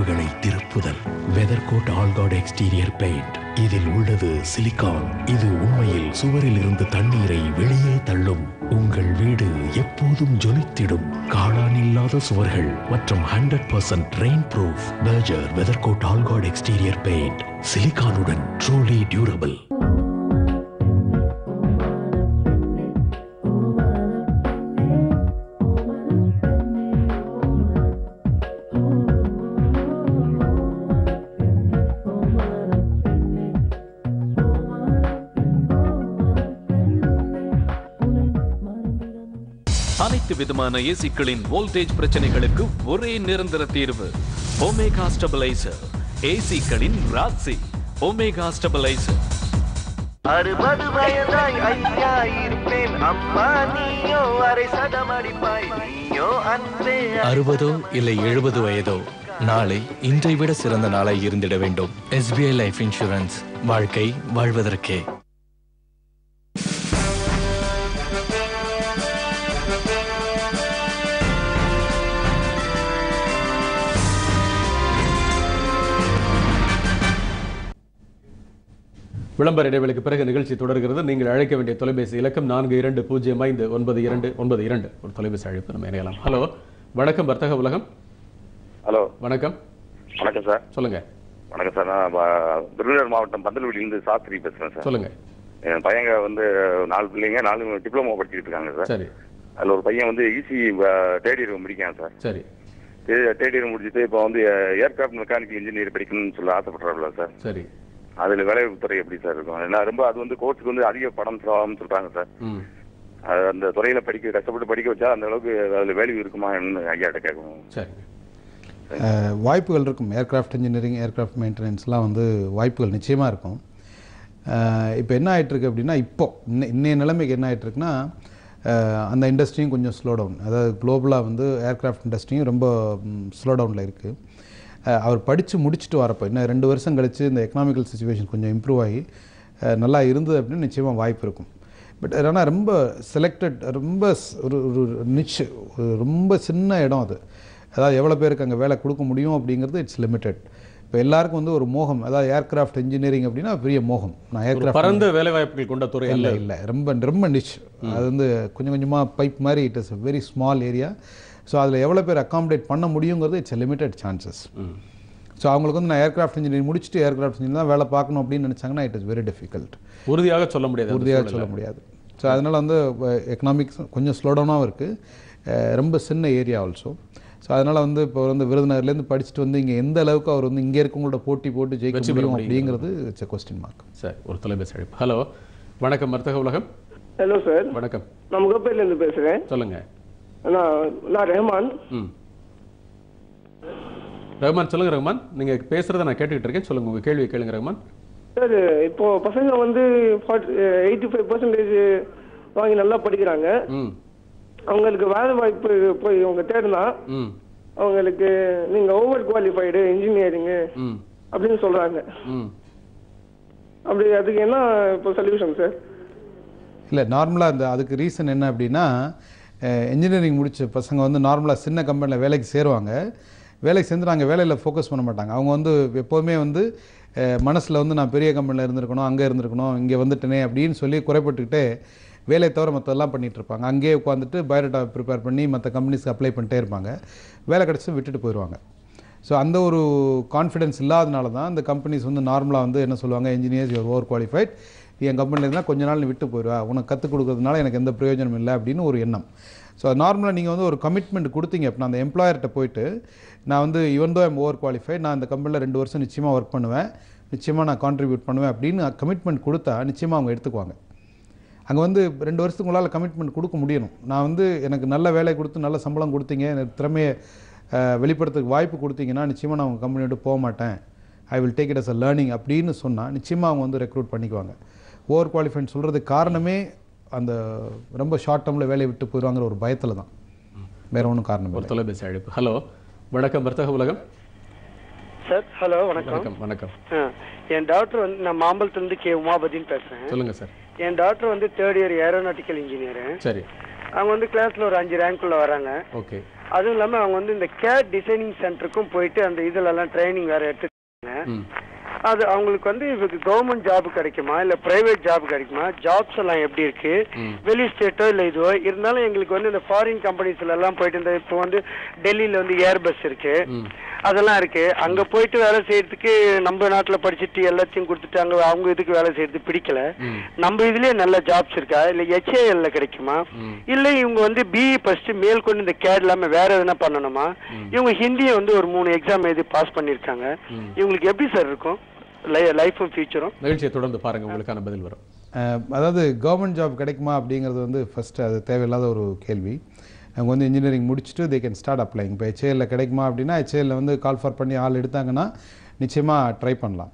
கதவுகளை திருப்புதல் வெதர்கோட் ஆல்காட் எக்ஸ்டீரியர் பெயிண்ட் இதில் உள்ளது சிலிகான் இது உண்மையில் சுவரில் இருந்து தண்ணீரை வெளியே தள்ளும் உங்கள் வீடு எப்போதும் ஜொலித்திடும் காளான் இல்லாத சுவர்கள் மற்றும் hundred percent rain proof Berger weathercoat all guard exterior paint சிலிகானுடன் ட்ரூலி டியூரபிள் அனைத்து விதமான ஏசிக்களின் வோல்டேஜ் பிரச்சனைகளுக்கு ஒரே நிரந்தர தீர்வு ஒமேகா ஸ்டெபிளைசர் ஏசிக்களின் ராசி ஒமேகா ஸ்டெபிளைசர் அறுபது வயதாய் ஐயா இருப்பேன் அம்மா நீயோ அரை சதம் அடிப்பாய் நீயோ அன்பே அறுபதோ இல்லை எழுபது வயதோ நாளை இன்றை விட சிறந்த நாளாய் இருந்திட வேண்டும் எஸ்பிஐ லைஃப் இன்சூரன்ஸ் வாழ்க்கை வாழ்வதற்கே விளம்பர இடைவெளிக்கு பிறகு நிகழ்ச்சி தொடர்கிறது நீங்கள் அழைக்க வேண்டிய தொலைபேசி இலக்கம் நான்கு இரண்டு பூஜ்ஜியம் ஐந்து ஒன்பது இரண்டு ஒன்பது இரண்டு ஒரு தொலைபேசி அழைப்பு நம்ம இணையலாம் ஹலோ வணக்கம் வர்த்தக உலகம் ஹலோ வணக்கம் வணக்கம் சார் சொல்லுங்க வணக்கம் சார் நான் ப- விருதுநகர் மாவட்டம் பந்தல்வெளியிலிருந்து சாஸ்திரி பேசுறேன் சார் சொல்லுங்க என் பையங்க வந்து நாலு பிள்ளைங்க நாலு டிப்ளமோ படிச்சுட்டு இருக்காங்க சார் சரி அதுல ஒரு பையன் வந்து ஈசி தேர்ட் இயர் முடிக்கான் சார் சரி தேர்ட் இயர் முடிச்சுட்டு இப்போ வந்து ஏர்கிராஃப்ட் மெக்கானிக்கல் இன்ஜினியர் படிக்கணும்னு சொல்லி ஆசைப்படுறாருல சார் சரி அதுல வேலைவாய்ப்பு துறை எப்படி சார் இருக்கும் ஏன்னா ரொம்ப அது வந்து கோர்ஸுக்கு வந்து அதிக பணம் செலவாகும்னு சொல்றாங்க சார் ம் அது அந்த துறையில படிக்க கஷ்டப்பட்டு படிக்க வச்சா அந்த அளவுக்கு அதுல வேல்யூ இருக்குமா ஐயாட்ட கேட்கணும் சரி அஹ், வாய்ப்புகள் இருக்கும் ஏர்கிராஃப்ட் இன்ஜினியரிங் ஏர்கிராஃப்ட் மெயின்டெனன்ஸ்லாம் வந்து வாய்ப்புகள் நிச்சயமாக இருக்கும் இப்போ என்ன ஆயிட்டிருக்கு அப்படின்னா இப்போ இன்ன இன்னைய நிலைமைக்கு என்ன ஆயிட்டிருக்குன்னா அஹ், அந்த இண்டஸ்ட்ரியும் கொஞ்சம் ஸ்லோ டவுன் அதாவது குளோபலாக வந்து ஏர்கிராஃப்ட் இண்டஸ்ட்ரியும் ரொம்ப ஸ்லோ டவுனில் இருக்குது அவர் படித்து முடிச்சுட்டு வரப்போ இன்னும் ரெண்டு வருஷம் கழித்து இந்த எக்கனாமிக்கல் சுச்சுவேஷன் கொஞ்சம் இம்ப்ரூவ் ஆகி அஹ், நல்லா இருந்தது அப்படின்னு நிச்சயமாக வாய்ப்பு இருக்கும் பட் ஆனால் ரொம்ப செலக்டட் ரொம்ப ஸ்- ஒரு ஒரு நிச் ரொம்ப சின்ன இடம் அது அதாவது எவ்வளோ பேருக்கு அங்கே வேலை கொடுக்க முடியும் அப்படிங்கிறது இட்ஸ் லிமிட்டெட் இப்போ எல்லாருக்கும் வந்து ஒரு மோகம் அதாவது ஏர்கிராஃப்ட் இன்ஜினியரிங் அப்படின்னா பெரிய மோகம் நான் ஒரு ஏர்கிராஃப்ட் பரந்த வேலைவாய்ப்புகள் கொண்ட துறை இல்லை அல்ல இல்லை ரொம்ப ரொம்ப நிச் அது வந்து கொஞ்சம் கொஞ்சமாக பைப் மாதிரி it is very small area so அதில் எவ்வளோ பேர் அகாமடேட் பண்ண முடியுங்கிறது இட்ஸ் லிமிட்டட் சான்சஸ் ஸோ அவங்களுக்கு வந்து நான் ஏர்கிராஃப்ட் இன்ஜினியரிங் முடிச்சுட்டு ஏர்கிராஃப்ட் இன்ஜினியர் தான் வேலை பார்க்கணும் அப்படின்னு நினச்சாங்கன்னா இட் இஸ் வெரி டிஃபிகல்ட் உறுதியாக சொல்ல முடியாது அந்த உறுதியாக சூழல்ல. சொல்ல முடியாது ஸோ அதனால் வந்து எக்கனாமிக்ஸ் கொஞ்சம் ஸ்லோ டவுனாகவும் இருக்குது ரொம்ப சின்ன ஏரியா ஆல்சோ ஸோ அதனால் வந்து இப்போ வந்து விருதுநகர்லேருந்து படிச்சுட்டு வந்து இங்கே எந்த அளவுக்கு அவர் வந்து இங்கே இருக்கவங்களோட போட்டி போட்டு ஜெயிக்க வெற்றி பெற முடியும் முடியும். அப்படிங்கிறது இட்ஸ் எ கொஸ்டின் மார்க் சரி ஒரு தொலைபேசி அழைப்பு ஹலோ வணக்கம் வர்த்தக உலகம் ஹலோ சார் வணக்கம் நான் முகப்பேர்ல இருந்து பேசுறேன் சொல்லுங்க நான் நான் ரஹ்மான் ம் ரஹ்மான் சொல்லுங்க ரஹ்மான் நீங்க பேசுறத நான் கேட்டுக்கிட்டு இருக்கேன் சொல்லுங்க உங்க கேள்வியை கேளுங்க ரஹ்மான் சார் இப்போ பசங்க வந்து எயிட்டி ஃபைவ் பர்சன்டேஜ் வாங்கி நல்லா படிக்கிறாங்க ம் அவங்களுக்கு வேலை வாய்ப்பு போய் அவங்க தேடினா ம் அவங்களுக்கு நீங்க ஓவர் குவாலிஃபைடு இன்ஜினியரிங் ம் அப்படின்னு சொல்றாங்க ம் அப்படி அதுக்கு என்ன இப்போ சொல்யூஷன் சார் இல்லை நார்மலாக அந்த அதுக்கு ரீசன் என்ன அப்படின்னா இன்ஜினியரிங் முடிச்ச பசங்க வந்து நார்மலாக சின்ன கம்பெனியில் வேலைக்கு சேருவாங்க வேலைக்கு சேர்ந்து நாங்கள் வேலையில் ஃபோக்கஸ் பண்ண மாட்டாங்க அவங்க வந்து எப்போவுமே வந்து மனசில் வந்து நான் பெரிய கம்பெனியில் இருந்திருக்கணும் அங்கே இருந்திருக்கணும் இங்கே வந்துட்டேனே அப்படின்னு சொல்லி குறைப்பட்டுக்கிட்டே வேலையை தவிர மற்றதெல்லாம் பண்ணிட்டு இருப்பாங்க அங்கேயே உட்காந்துட்டு பயோடேட்டா ப்ரிப்பேர் பண்ணி மற்ற கம்பெனிஸ்க்கு அப்ளை பண்ணிட்டே இருப்பாங்க வேலை கிடச்சி விட்டுட்டு போயிடுவாங்க ஸோ அந்த ஒரு கான்ஃபிடன்ஸ் இல்லாதனால தான் இந்த கம்பெனிஸ் வந்து நார்மலாக வந்து என்ன சொல்லுவாங்க இன்ஜினியர்ஸ் யுவர் ஓவர் குவாலிஃபைட் என் கம்பெனியில் இருந்தால் கொஞ்ச நாள் நீ விட்டு போயிடுவா உனக்கு கற்றுக் கொடுக்கறதுனால எனக்கு எந்த பிரயோஜனம் இல்லை அப்படின்னு ஒரு எண்ணம் ஸோ நார்மலாக நீங்கள் வந்து ஒரு கமிட்மெண்ட் கொடுத்தீங்க அப்படின்னா அந்த எம்ப்ளாயர்கிட்ட போயிட்டு நான் வந்து இவன் தோ எம் ஓவர் குவாலிஃபைட் நான் இந்த கம்பெனியில் ரெண்டு வருஷம் நிச்சயமாக ஒர்க் பண்ணுவேன் நிச்சயமாக நான் கான்ட்ரிபியூட் பண்ணுவேன் அப்படின்னு கமிட்மெண்ட் கொடுத்தா நிச்சயமாக அவங்க எடுத்துக்குவாங்க அங்கே வந்து ரெண்டு வருஷத்துக்கு உங்களால் கமிட்மெண்ட் கொடுக்க முடியணும் நான் வந்து எனக்கு நல்ல வேலை கொடுத்து நல்ல சம்பளம் கொடுத்தீங்க எனக்கு திறமையை அஹ், வெளிப்படுத்துறதுக்கு வாய்ப்பு கொடுத்தீங்கன்னா நிச்சயமாக நான் உங்கள் கம்பெனி விட்டு போக மாட்டேன் I will take it as a learning அப்படின்னு சொன்னால் நிச்சயமாக அவங்க வந்து ரெக்ரூட் பண்ணிக்குவாங்க ஓவர் குவாலிஃபைன்னு சொல்கிறதுக்கு காரணமே அந்த ரொம்ப ஷார்ட் டேர்மில் வேலையை விட்டு போயிடுவாங்கிற ஒரு பயத்தில் தான் வேற ஒன்றும் காரணம் ஒரு தொலைபேசி அழைப்பு ஹலோ வணக்கம் வர்த்தக உலகம் சார் ஹலோ வணக்கம் வணக்கம் வணக்கம் ஆ, என் டாக்டர் வந்து நான் மாம்பலத்துலேருந்து கே உமாபதின்னு பேசுகிறேன் சொல்லுங்க சார் என் டாக்டர் வந்து தேர்ட் இயர் ஏரோநாட்டிக்கல் இன்ஜினியர் சரி அவங்க வந்து கிளாஸில் ஒரு அஞ்சு ரேங்க்குள்ள வராங்க ஓகே அதுவும் இல்லாம அவங்க வந்து இந்த கேட் டிசைனிங் சென்டருக்கும் போயிட்டு அந்த இதுல எல்லாம் ட்ரைனிங் வேற எடுத்துருக்காங்க அது அவங்களுக்கு வந்து இதுக்கு கவர்மெண்ட் ஜாப் கிடைக்குமா இல்ல பிரைவேட் ஜாப் கிடைக்குமா ஜாப்ஸ் எல்லாம் எப்படி இருக்கு வெளி ஸ்டேட்டோ இல்ல இதுவோ இருந்தாலும் எங்களுக்கு வந்து இந்த ஃபாரின் கம்பெனிஸ்ல எல்லாம் போயிட்டு இந்த இப்போ வந்து டெல்லியில வந்து ஏர்பஸ் இருக்கு அதெல்லாம் இருக்கு அங்க போயிட்டு வேலை செய்யறதுக்கு நம்ம நாட்டுல படிச்சுட்டு எல்லாத்தையும் கொடுத்துட்டு அங்க அவங்க இதுக்கு வேலை செய்யறது பிடிக்கல நம்ம இதுலயே நல்ல ஜாப்ஸ் இருக்கா இல்ல ஹெச்ஏஎல்ல கிடைக்குமா இல்ல இவங்க வந்து பிஇ ஃபர்ஸ்ட் மேற்கொண்டு இந்த கேட் இல்லாம வேற எதுனா பண்ணணுமா இவங்க ஹிந்தியை வந்து ஒரு மூணு எக்ஸாம் எழுதி பாஸ் பண்ணிருக்காங்க இவங்களுக்கு எப்படி சார் இருக்கும் லைஃபும் ஃபியூச்சரும் நிகழ்ச்சியை தொடர்ந்து பாருங்க உங்களுக்கான பதில் வரும் அஹ், அதாவது கவர்மெண்ட் ஜாப் கிடைக்குமா அப்படிங்கிறது வந்து ஃபஸ்ட்டு அது தேவையில்லாத ஒரு கேள்வி அவங்க வந்து இன்ஜினியரிங் முடிச்சுட்டு தே கேன் ஸ்டார்ட் அப்ளைங் இப்போ ஹெச்ஏஎல்ல கிடைக்குமா அப்படின்னா ஹெச்ஏஎல்ல வந்து கால் ஃபார் பண்ணி ஆள் எடுத்தாங்கன்னா நிச்சயமாக ட்ரை பண்ணலாம்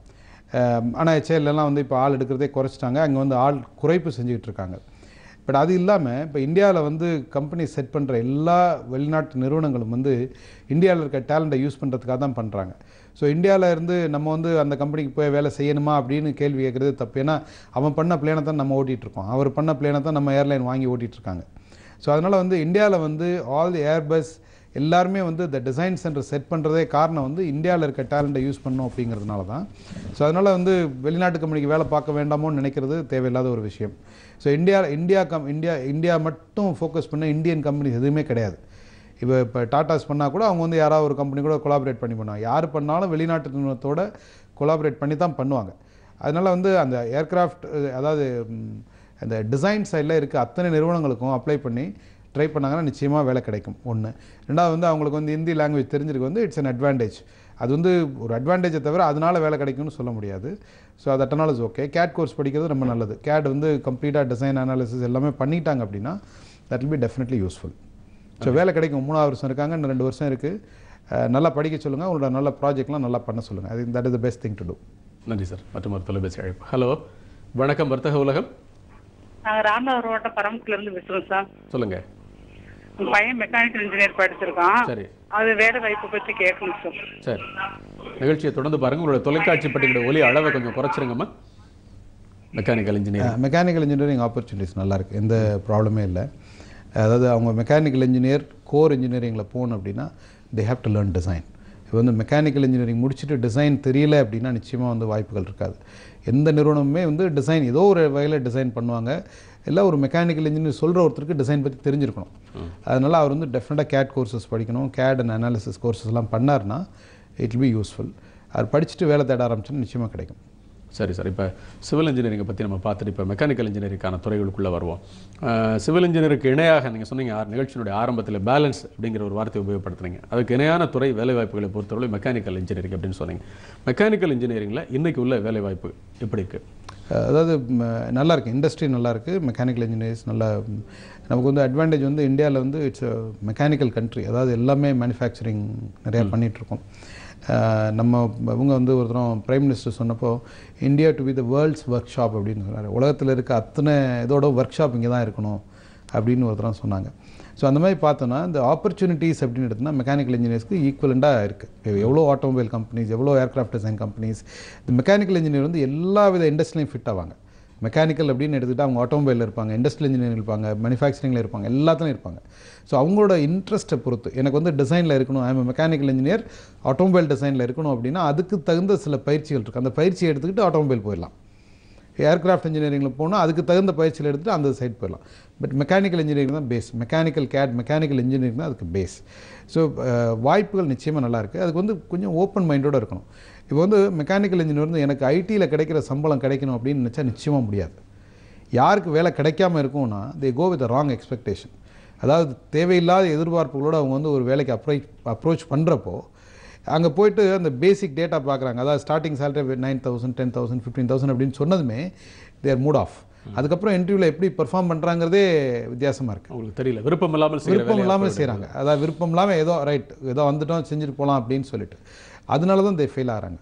ஆனால் ஹெச்ஏஎல்லாம் வந்து இப்போ ஆள் எடுக்கிறதே குறைச்சிட்டாங்க அங்கே வந்து ஆள் குறைப்பு செஞ்சுக்கிட்டு இருக்காங்க பட் அது இல்லாமல் இப்போ இந்தியாவில் வந்து கம்பெனி செட் பண்ணுற எல்லா வெளிநாட்டு நிறுவனங்களும் வந்து இந்தியாவில் இருக்க டேலண்ட்டை யூஸ் பண்ணுறதுக்காக தான் பண்ணுறாங்க ஸோ இந்தியாவில் இருந்து நம்ம வந்து அந்த கம்பெனிக்கு போய் வேலை செய்யணுமா அப்படின்னு கேள்வி கேட்குறது தப்பு ஏன்னா அவன் பண்ண பிளேனை தான் நம்ம ஓட்டிகிட்டு இருக்கோம் அவர் பண்ண பிளேனை தான் நம்ம ஏர்லைன் வாங்கி ஓட்டிகிட்டு இருக்காங்க ஸோ அதனால் வந்து இந்தியாவில் வந்து ஆல் தி ஏர்பஸ் எல்லாருமே வந்து இந்த டிசைன் சென்டர் செட் பண்ணுறதே காரணம் வந்து இந்தியாவில் இருக்க டேலண்ட்டை யூஸ் பண்ணணும் அப்படிங்கிறதுனால தான் ஸோ அதனால் வந்து வெளிநாட்டு கம்பெனிக்கு வேலை பார்க்க வேண்டாமோன்னு நினைக்கிறது தேவையில்லாத ஒரு விஷயம் so India India come India India மட்டும் ஃபோக்கஸ் பண்ண இந்தியன் கம்பெனிஸ் எதுவுமே கிடையாது இப்போ இப்போ டாட்டாஸ் பண்ணால் கூட அவங்க வந்து யாராவது ஒரு கம்பெனி கூட கொலாபரேட் பண்ணி பண்ணுவாங்க யார் பண்ணாலும் வெளிநாட்டு நிறுவனத்தோட கொலாபரேட் பண்ணி தான் பண்ணுவாங்க அதனால் வந்து அந்த ஏர்கிராஃப்ட் அதாவது ம், அந்த டிசைன் சைடில் இருக்க அத்தனை நிறுவனங்களுக்கும் அப்ளை பண்ணி ட்ரை பண்ணாங்கன்னா நிச்சயமாக வேலை கிடைக்கும் ஒன்று ரெண்டாவது வந்து அவங்களுக்கு வந்து ஹிந்தி லாங்குவேஜ் தெரிஞ்சிருக்கு வந்து இட்ஸ் an அட்வான்டேஜ் அது வந்து ஒரு அட்வான்டேஜை தவிர அதனால வேலை கிடைக்கும்னு சொல்ல முடியாது ஸோ அது டெக்னாலஜி ஓகே கேட் கோர்ஸ் படிக்கிறது ரொம்ப நல்லது கேட் வந்து கம்ப்ளீட்டாக டிசைன் அனாலிசிஸ் எல்லாமே பண்ணிட்டாங்க அப்படின்னா that will be definitely useful so வேலை கிடைக்கும் மூணாவது வருஷம் இருக்காங்க இன்னும் ரெண்டு வருஷம் இருக்குது நல்லா படிக்க சொல்லுங்கள் உங்களோட நல்ல ப்ராஜெக்ட்லாம் நல்லா பண்ண சொல்லுங்கள் அது that is the best thing to do நன்றி சார் மற்றும் ஒரு தொலைபேசி அழைப்பு ஹலோ வணக்கம் வர்த்தக உலகம் நாங்க ராமநாதபுரம் மாவட்டம் பரமக்குல இருந்து பேசுறோம் சார் சொல்லுங்க உங்க பையன் மெக்கானிக்கல் இன்ஜினியர் படிச்சிருக்கான் சரி அது வேலை வாய்ப்பு பத்தி கேட்கணும் சார் சரி நிகழ்ச்சியை தொடர்ந்து பாருங்க உங்களோட தொலைக்காட்சி பெட்டியோட ஒலி அளவை கொஞ்சம் குறைச்சிருங்கம்மா mechanical engineer mechanical engineering opportunities நல்லா இருக்கு எந்த ப்ராப்ளமே இல்லை அதாவது அவங்க மெக்கானிக்கல் இன்ஜினியர் கோர் இன்ஜினியரிங்கில் போகணும் அப்படின்னா they have to learn design இப்போ வந்து மெக்கானிக்கல் இன்ஜினியரிங் முடிச்சுட்டு டிசைன் தெரியல அப்படின்னா நிச்சயமாக வந்து வாய்ப்புகள் இருக்காது எந்த நிறுவனமுமே வந்து டிசைன் ஏதோ ஒரு வகையில் டிசைன் பண்ணுவாங்க இல்லை ஒரு மெக்கானிக்கல் இன்ஜினியர் சொல்கிற ஒருத்தருக்கு டிசைன் பற்றி தெரிஞ்சிருக்கணும் அதனால் அவர் வந்து டெஃபினட்டாக கேட் கோர்சஸ் படிக்கணும் கேட் அண்ட் அனாலிசிஸ் கோர்சஸ்லாம் பண்ணார்னா இட் will be யூஸ்ஃபுல் அவர் படிச்சுட்டு வேலை தேட ஆரம்பிச்சோன்னா நிச்சயமாக கிடைக்கும் சரி சார் இப்போ சிவில் இன்ஜினியரிங்கை பற்றி நம்ம பார்த்துட்டு இப்போ மெக்கானிக்கல் இன்ஜினியரிங்கான துறைகளுக்குள்ளே வருவோம் அஹ், சிவில் இன்ஜினியருக்கு இணையாக நீங்கள் சொன்னீங்க ஆ- நிகழ்ச்சியினுடைய ஆரம்பத்தில் பேலன்ஸ் அப்படிங்கிற ஒரு வார்த்தையை உபயோகப்படுத்துனீங்க அதுக்கு இணையான துறை வேலைவாய்ப்புகளை பொறுத்தவரை மெக்கானிக்கல் இன்ஜினியரிங் அப்படின்னு சொன்னீங்க மெக்கானிக்கல் இன்ஜினியரிங்கில் இன்னைக்கு உள்ள வேலைவாய்ப்பு எப்படி இருக்குது அஹ் அதாவது ம, நல்லா இருக்கு இண்டஸ்ட்ரி நல்லா இருக்கு மெக்கானிக்கல் இன்ஜினியர்ஸ் நல்லா ம், நமக்கு வந்து அட்வான்டேஜ் வந்து இந்தியாவில் வந்து இட்ஸ் மெக்கானிக்கல் கண்ட்ரி அதாவது எல்லாமே மேனுஃபேக்சரிங் நிறையா பண்ணிட்டு இருக்கோம் அஹ் நம்ம இவங்க வந்து ஒருத்தரும் பிரைம் மினிஸ்டர் சொன்னப்போ India to be the world's workshop அப்படின்னு சொன்னார் உலகத்தில் இருக்க அத்தனை இதோட ஒர்க் ஷாப் இங்கே தான் இருக்கணும் அப்படின்னு ஒருத்தரம் சொன்னாங்க ஸோ அந்த மாதிரி பார்த்தோன்னா இந்த ஆப்பர்ச்சுனிட்டிஸ் அப்படின்னு எடுத்தோம்னா மெக்கானிக்கல் இன்ஜினியர்ஸ்க்கு ஈக்குவலண்டாக இருக்குது எவ்வளோ ஆட்டோமொபைல் கம்பெனிஸ் எவ்வளோ ஏர்கிராஃப்ட் டிசைன் கம்பெனிஸ் இந்த மெக்கானிக்கல் இன்ஜினியர் வந்து எல்லா வித இண்டஸ்ட்ரிலையும் ஃபிட் ஆவாங்க மெக்கானிக்கல் அப்படின்னு எடுத்துக்கிட்டால் அவங்க ஆட்டோமொபைலில் இருப்பாங்க இண்டஸ்ட்ரியல் இன்ஜினியரிங் இருப்பாங்க மேனுஃபேக்சரிங்கில் இருப்பாங்க எல்லாத்துலையும் இருப்பாங்க ஸோ அவங்களோட இன்ட்ரெஸ்ட்டை பொறுத்து எனக்கு வந்து டிசைனில் இருக்கணும் ஐம் மெக்கானிக்கல் இன்ஜினியர் ஆட்டோமொபைல் டிசைனில் இருக்கணும் அப்படின்னா அதுக்கு தகுந்த சில பயிற்சிகள் இருக்குது அந்த பயிற்சியை எடுத்துக்கிட்டு ஆட்டோமொபைல் போயிடலாம் ஏர்கிராஃப்ட் இன்ஜினியரிங்கில் போனால் அதுக்கு தகுந்த பயிற்சியில் எடுத்துட்டு அந்த சைட் போயிடலாம் பட் மெக்கானிக்கல் இன்ஜினியரிங் தான் base mechanical CAD mechanical engineering தான் அதுக்கு பேஸ் ஸோ வாய்ப்புகள் நிச்சயமாக நல்லா இருக்குது அதுக்கு வந்து கொஞ்சம் ஓப்பன் மைண்டோட இருக்கணும் இப்போ வந்து மெக்கானிக்கல் இன்ஜினியர் வந்து எனக்கு ஐடியில் கிடைக்கிற சம்பளம் கிடைக்கணும் அப்படின்னு நினச்சா நிச்சயமாக முடியாது யாருக்கு வேலை கிடைக்காம இருக்கும்னா they go with wrong expectation அதாவது தேவையில்லாத எதிர்பார்ப்புகளோடு அவங்க வந்து ஒரு வேலைக்கு அப்ரோச் அப்ரோச் பண்ணுறப்போ அங்கே போயிட்டு அந்த பேசிக் டேட்டா பார்க்குறாங்க அதாவது starting salary nine thousand ten thousand fifteen thousand அப்படின்னு சொன்னதுமே தேர் மூட் ஆஃப் அதுக்கப்புறம் இன்டர்வியூவில் எப்படி பெர்ஃபார்ம் பண்ணுறாங்கிறதே வித்தியாசமாக இருக்குது உங்களுக்கு தெரியல விருப்பம் இல்லாமல் செய்கிற விருப்பம் வேலையா இல்லாமல் போயிடுது. செய்கிறாங்க அதாவது விருப்பம் இல்லாமல் ஏதோ ரைட் ஏதோ வந்துட்டோம் செஞ்சுட்டு போகலாம் அப்படின்னு சொல்லிட்டு அதனால தான் தே ஃபெயில் ஆகிறாங்க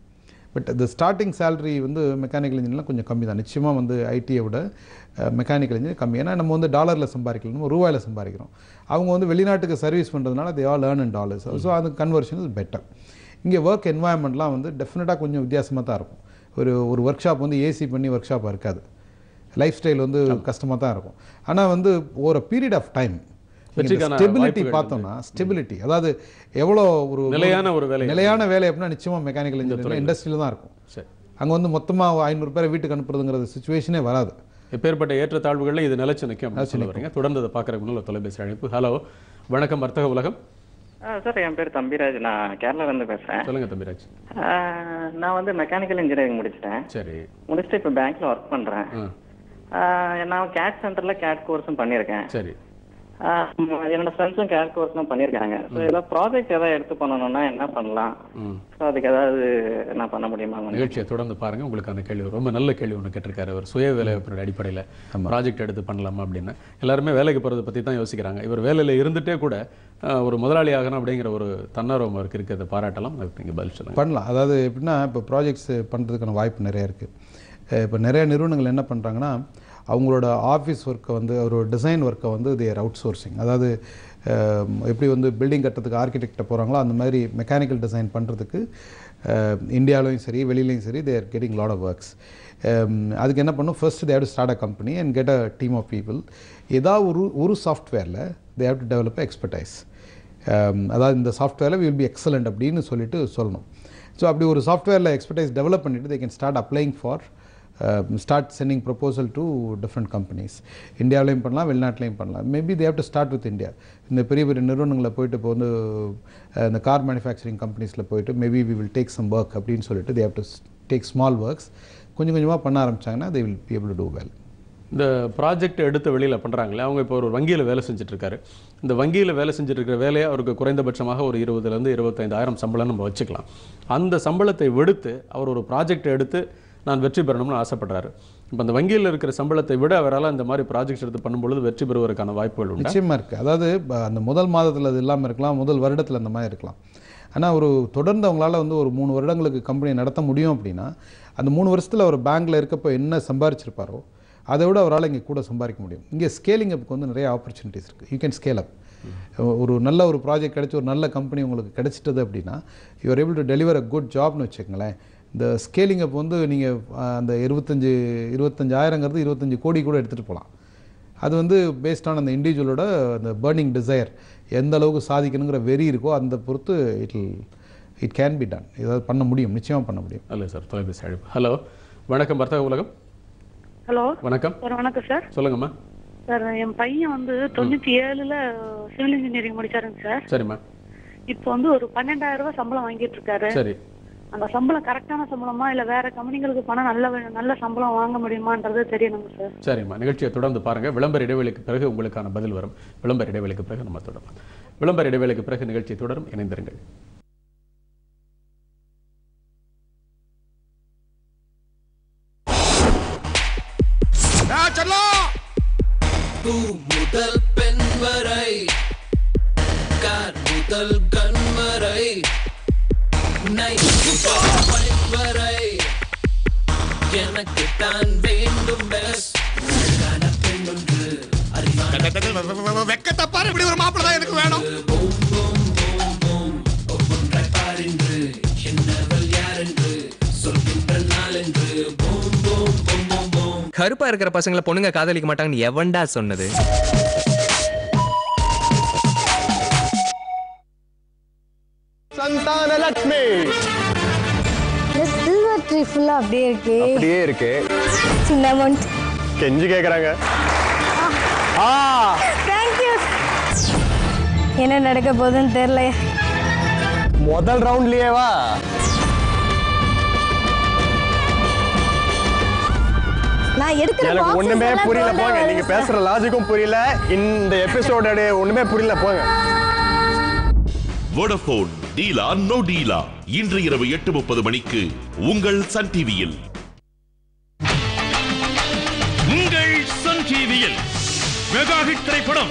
பட் இந்த ஸ்டார்டிங் சேலரி வந்து மெக்கானிக்கல் இன்ஜினியர்லாம் கொஞ்சம் கம்மி தான் நிச்சயமாக வந்து ஐடியை விட மெக்கானிக்கல் இன்ஜினியர் கம்மி ஏன்னா நம்ம வந்து டாலரில் சம்பாதிக்கல நம்ம ரூபாயில் சம்பாதிக்கிறோம் அவங்க வந்து வெளிநாட்டுக்கு சர்வீஸ் பண்ணுறதுனால they all learn in dollars so அந்த கன்வர்ஷன் இஸ் பெட்டர் இங்கே ஒர்க் என்வாயன்மெண்ட்லாம் வந்து டெஃபினட்டாக கொஞ்சம் வித்தியாசமாக தான் இருக்கும் ஒரு ஒரு ஒர்க் ஷாப் வந்து ஏசி பண்ணி ஒர்க் ஷாப்பாக இருக்காது லைஃப் ஸ்டைல் வந்து கஷ்டமாக தான் இருக்கும் ஆனால் வந்து ஒரு பீரியட் ஆஃப் டைம் வெற்றிக்கான ஸ்டெபிலிட்டி வாய்ப்புகள் பார்த்தோம்னா ஸ்டெபிலிட்டி அதாவது எவ்வளோ ஒரு நிலையான ஒரு வேலை. நிலையான வேலை அப்படின்னா நிச்சயமா மெக்கானிக்கல் இன்ஜினியரிங் இண்டஸ்ட்ரியில் தான் இருக்கும் சரி அங்கே வந்து மொத்தமாக ஐநூறு பேரை வீட்டுக்கு அனுப்புறதுங்கிறது சுச்சுவேஷனே வராது எப்பேற்பட்ட ஏற்றத்தாழ்வுகளில் இது நிலைச்சு நிற்கும் அப்படின்னு சொல்ல வரீங்க தொடர்ந்து அதை பார்க்குறதுக்கு முன்னால் தொலைபேசி அழைப்பு ஹலோ வணக்கம் வர்த்தக உலகம் சார் என் பேர் தம்பிராஜ் நான் கேரளால இருந்து பேசுறேன் சொல்லுங்க தம்பிராஜ் ஆ, நான் வந்து மெக்கானிக்கல் இன்ஜினியரிங் முடிச்சிட்டேன் சரி முடிச்சுட்டு இப்போ பேங்க்ல ஒர்க் பண்றேன் ம். ஆ, நான் கேட் சென்டர்ல கேட் கோர்ஸும் பண்ணியிருக்கேன் சரி ஆ, ம், என்னோட ஃப்ரெண்ட்ஸும் கேட் கோர்ஸ்லாம் பண்ணியிருக்காங்க ஸோ ஏதாவது ப்ராஜெக்ட் ஏதாவது எடுத்து பண்ணணும்னா என்ன பண்ணலாம் ம் ஸோ அதுக்கு ஏதாவது நான் பண்ண முடியுமா நிகழ்ச்சியை தொடர்ந்து பாருங்க உங்களுக்கு அந்த கேள்வி ரொம்ப நல்ல கேள்வி ஒன்று கேட்டிருக்காரு அவர் சுய வேலைவாய்ப்பினுடைய அடிப்படையில் ப்ராஜெக்ட் எடுத்து பண்ணலாமா அப்படின்னு எல்லாருமே வேலைக்கு போகிறத பற்றி தான் யோசிக்கிறாங்க இவர் வேலையில் இருந்துட்டே கூட அஹ், ஒரு முதலாளி ஆகணும் அப்படிங்கிற ஒரு தன்னார்வம் அவருக்கு இருக்கிறத பாராட்டலாம் அதுக்கு நீங்கள் பதில் சொல்லுங்க பண்ணலாம் அதாவது எப்படின்னா இப்போ ப்ராஜெக்ட்ஸ் பண்ணுறதுக்கான வாய்ப்பு நிறைய இருக்குது இப்போ நிறைய நிறுவனங்கள் என்ன பண்ணுறாங்கன்னா அவங்களோட ஆஃபீஸ் ஒர்க்கை வந்து ஒரு டிசைன் ஒர்க்கை வந்து தேர் அவுட் சோர்சிங் அதாவது அஹ், எப்படி வந்து பில்டிங் கட்டுறதுக்கு ஆர்கிடெக்டை போகிறாங்களோ அந்த மாதிரி மெக்கானிக்கல் டிசைன் பண்ணுறதுக்கு இந்தியாவிலையும் சரி வெளியிலையும் சரி they're getting lot of works அதுக்கு என்ன பண்ணும் first they have to start a company and get a team of people ஏதாவது ஒரு ஒரு சாஃப்ட்வேரில் they have to develop expertise அதாவது இந்த சாஃப்ட்வேரில் வில் பி எக்ஸலண்ட் அப்படின்னு சொல்லிட்டு சொல்லணும் ஸோ அப்படி ஒரு சாஃப்ட்வேரில் எக்ஸ்பர்டைஸ் டெவலப் பண்ணிட்டு they can start applying for start sending proposal to different companies இந்தியாவிலையும் பண்ணலாம் வெளிநாட்டிலையும் பண்ணலாம் maybe they have to start with India இந்த பெரிய பெரிய நிறுவனங்களில் போயிட்டு இப்போ வந்து அஹ், இந்த கார் மேனுஃபேக்சரிங் கம்பெனிஸில் போயிட்டு maybe we will take some work அப்படின்னு சொல்லிட்டு they have to take small works கொஞ்சம் கொஞ்சமாக பண்ண ஆரம்பிச்சாங்கன்னா they will be able to do well இந்த ப்ராஜெக்ட் எடுத்து வெளியில் பண்ணுறாங்களே அவங்க இப்போ ஒரு வங்கியில் வேலை செஞ்சுட்டு இருக்காரு இந்த வங்கியில் வேலை செஞ்சுட்டு இருக்கிற வேலையை அவருக்கு குறைந்தபட்சமாக ஒரு இருபதுலேருந்து இருபத்தைந்தாயிரம் சம்பளம் நம்ம வச்சுக்கலாம் அந்த சம்பளத்தை விடுத்து அவர் ஒரு ப்ராஜெக்ட் எடுத்து நான் வெற்றி பெறணும்னு ஆசைப்படுறாரு இப்போ அந்த வங்கியில் இருக்கிற சம்பளத்தை விட அவரால் இந்த மாதிரி ப்ராஜெக்ட்ஸ் எடுத்து பண்ணும்பொழுது வெற்றி பெறுவதற்கான வாய்ப்புகள் உண்டு நிச்சயமாக இருக்குது அதாவது ப- அந்த முதல் மாதத்தில் அது இல்லாமல் இருக்கலாம் முதல் வருடத்தில் அந்த மாதிரி இருக்கலாம் ஆனால் ஒரு தொடர்ந்து அவங்களால வந்து ஒரு மூணு வருடங்களுக்கு கம்பெனி நடத்த முடியும் அப்படின்னா அந்த மூணு வருஷத்தில் அவர் பேங்க்கில் இருக்கப்போ என்ன சம்பாரிச்சிருப்பாரோ அதை விட அவரால் இங்கே கூட சம்பாதிக்க முடியும் இங்கே ஸ்கேலிங் அப்புக்கு வந்து நிறைய ஆப்பர்ச்சுனிட்டிஸ் இருக்குது யூ கேன் ஸ்கேல் அப் ஒரு நல்ல ஒரு ப்ராஜெக்ட் கிடைச்சி ஒரு நல்ல கம்பெனி உங்களுக்கு கிடைச்சிட்டது அப்படின்னா you are able to deliver a good ஜாப்னு வச்சுக்கங்களேன் இந்த ஸ்கேலிங் அப் வந்து நீங்கள் அந்த இருபத்தஞ்சு இருபத்தஞ்சாயிரங்கிறது இருபத்தஞ்சு கோடி கூட எடுத்துகிட்டு போகலாம் அது வந்து பேஸ்ட் ஆன் அந்த இண்டிவிஜுவலோட அந்த பேர்னிங் டிசையர் எந்த அளவுக்கு சாதிக்கணுங்கிற வெறி இருக்கோ அந்த பொறுத்து it it can be done ஏதாவது பண்ண முடியும் நிச்சயமாக பண்ண முடியும் அல்ல சார் தொலைபேசி அழைப்பு ஹலோ வணக்கம் வர்த்தக உலகம் ஹலோ வணக்கம் சார் வணக்கம் சார் சொல்லுங்கம்மா சார் என் பையன் வந்து தொண்ணூத்தி ஏழுல சிவில் இன்ஜினியரிங் முடிச்சாருங்க சார் சரிம்மா இப்போ வந்து ஒரு பன்னெண்டாயிரம் ரூபாய் சம்பளம் வாங்கிட்டு இருக்காரு சரி அந்த சம்பளம் கரெக்டான சம்பளமா இல்ல வேற கம்பெனிகளுக்கு போனா நல்ல வே- நல்ல சம்பளம் வாங்க முடியுமான்றது தெரியணுங்க சார் சரிம்மா நிகழ்ச்சியை தொடர்ந்து பாருங்க விளம்பர இடைவெளிக்கு பிறகு உங்களுக்கான பதில் வரும் விளம்பர இடைவெளிக்கு பிறகு நம்ம தொடரும் விளம்பர இடைவெளிக்கு பிறகு நிகழ்ச்சி தொடரும் இணைந்திருங்கள் பூ முதல் பெண் வரை கார் முதல் கண் வரை நைட் முதல் பைக் வரை எனக்கு தான் வேண்டும் பெஸ்ட் அழகான பெண் ஒன்று வெக்கத்தை பாரு இப்படி ஒரு மாப்பிள்ள தான் எனக்கு வேணும் ஒவ்வொன்றாய் பாருன்று என்னவள் யார் என்று சொல்கின்ற நாள் என்று boom boom boom boom boom கருப்பா இருக்கிற பசங்களை பொண்ணுங்க காதலிக்க மாட்டாங்கன்னு எவன்டா சொன்னது சந்தான லட்சுமி சில்வர் ட்ரீ ஃபுல்லா அப்படியே இருக்கு அப்படியே இருக்கு சின்ன அமௌண்ட் கெஞ்சி கேக்குறாங்க ஆ தேங்க்யூ என்ன நடக்க போகுதுன்னு தெரியல முதல் ரவுண்ட்லயே வா நான் எடுக்கிற எனக்கு boxes ஒண்ணுமே எல்லாம் புரியல gold ஆ போங்க வருது நீங்க sir. பேசுற லாஜிக்கும் புரியல இந்த எபிசோட ஒண்ணுமே புரியல போங்க வோடபோன் டீலா நோ டீலா இன்று இரவு எட்டு முப்பது மணிக்கு உங்கள் சன் டிவியில் உங்கள் சன் டிவியில் மெகா ஹிட் திரைப்படம்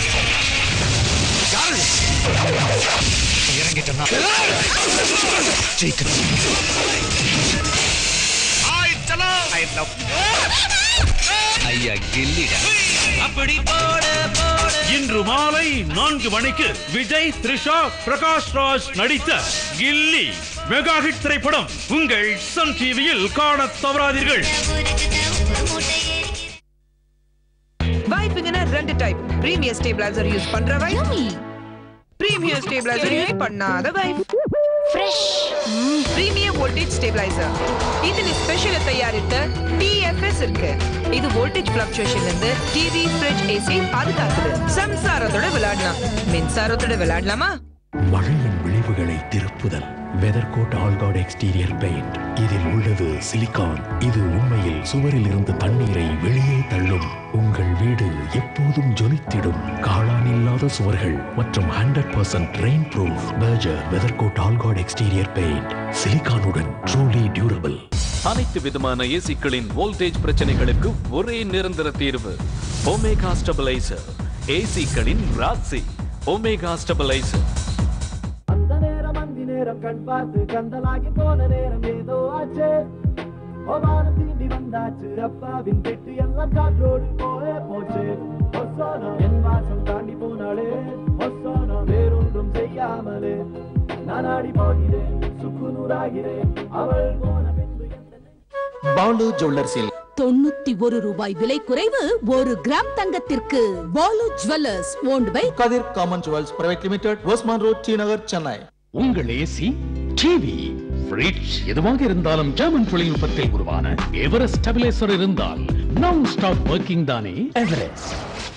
ஐயா கில்லிடா அப்படி போட போட இன்று மாலை நான்கு மணிக்கு விஜய் த்ரிஷா பிரகாஷ் ராஜ் நடித்த கில்லி மெகா ஹிட் திரைப்படம் உங்கள் சன் டிவியில் காணத் தவறாதீர்கள் வாய்ப்புங்கன்னா ரெண்டு டைப் பிரீமியர் ஸ்டேபிளைசர் யூஸ் பண்ற வைஃப் பிரீமியர் ஸ்டேபிளைசர் யூஸ் பண்ணாத wife fresh premier voltage stabiliser இதுல ஸ்பெஷல் தயாரித்த டிஎஃப்எஸ் இருக்கு இது வோல்டேஜ் பிளக்சுவேஷன்ல இருந்து டிவி ஃப்ரிட்ஜ் ஏசி பாதுகாக்குது சம்சாரத்தோட விளையாடலாம் மின்சாரத்தோட விளையாடலாமா மழையின் விளைவுகளை திருப்புதல் வெதர்கோட் ஆல்காட் எக்ஸ்டீரியர் பெயிண்ட் இதில் உள்ளது சிலிகான் இது உண்மையில் சுவரில் இருந்து தண்ணீரை வெளியே தள்ளும் உங்கள் வீடு எப்போதும் ஜொலித்திடும் காளான் இல்லாத சுவர்கள் மற்றும் hundred percent rain proof Berger weathercoat all guard exterior paint சிலிகானுடன் ட்ரூலி டியூரபிள் அனைத்து விதமான ஏசிக்களின் வோல்டேஜ் பிரச்சனைகளுக்கு ஒரே நிரந்தர தீர்வு ஒமேகா ஸ்டெபிளைசர் ஏசிக்களின் ராசி ஒமேகா ஸ்டெபிளைசர் அந்த நேரம் அந்தி நேரம் கண் பார்த்து கந்தலாகி போன நேரம் ஏதோ ஆச்சு ஒவானம் தீண்டி வந்தாச்சு அப்பாவின் பெட்டு எல்லாம் காற்றோடு போயே போச்சு ஒசானா என் வாசம் தாண்டி போனாளே ஒசானா வேறொன்றும் செய்யாமலே நான் ஆடி போகிறேன் சுக்குநூறாகிறேன் அவள் போன பின்பு பாலு ஜுவல்லர்ஸில் தொண்ணூத்தி ஒரு ரூபாய் விலை குறைவு ஒரு கிராம் தங்கத்திற்கு Balu jewellers owned by Kathir common jewels private limited Usman road T Nagar Chennai உங்கள் ஏசி டிவி ஃப்ரிட்ஜ் எதுவாக இருந்தாலும் ஜெர்மன் தொழில்நுட்பத்தில் உருவான எவரெஸ்ட் ஸ்டெபிலைசர் இருந்தால் நான் ஸ்டாப் ஒர்க்கிங் தானே எவரெஸ்ட்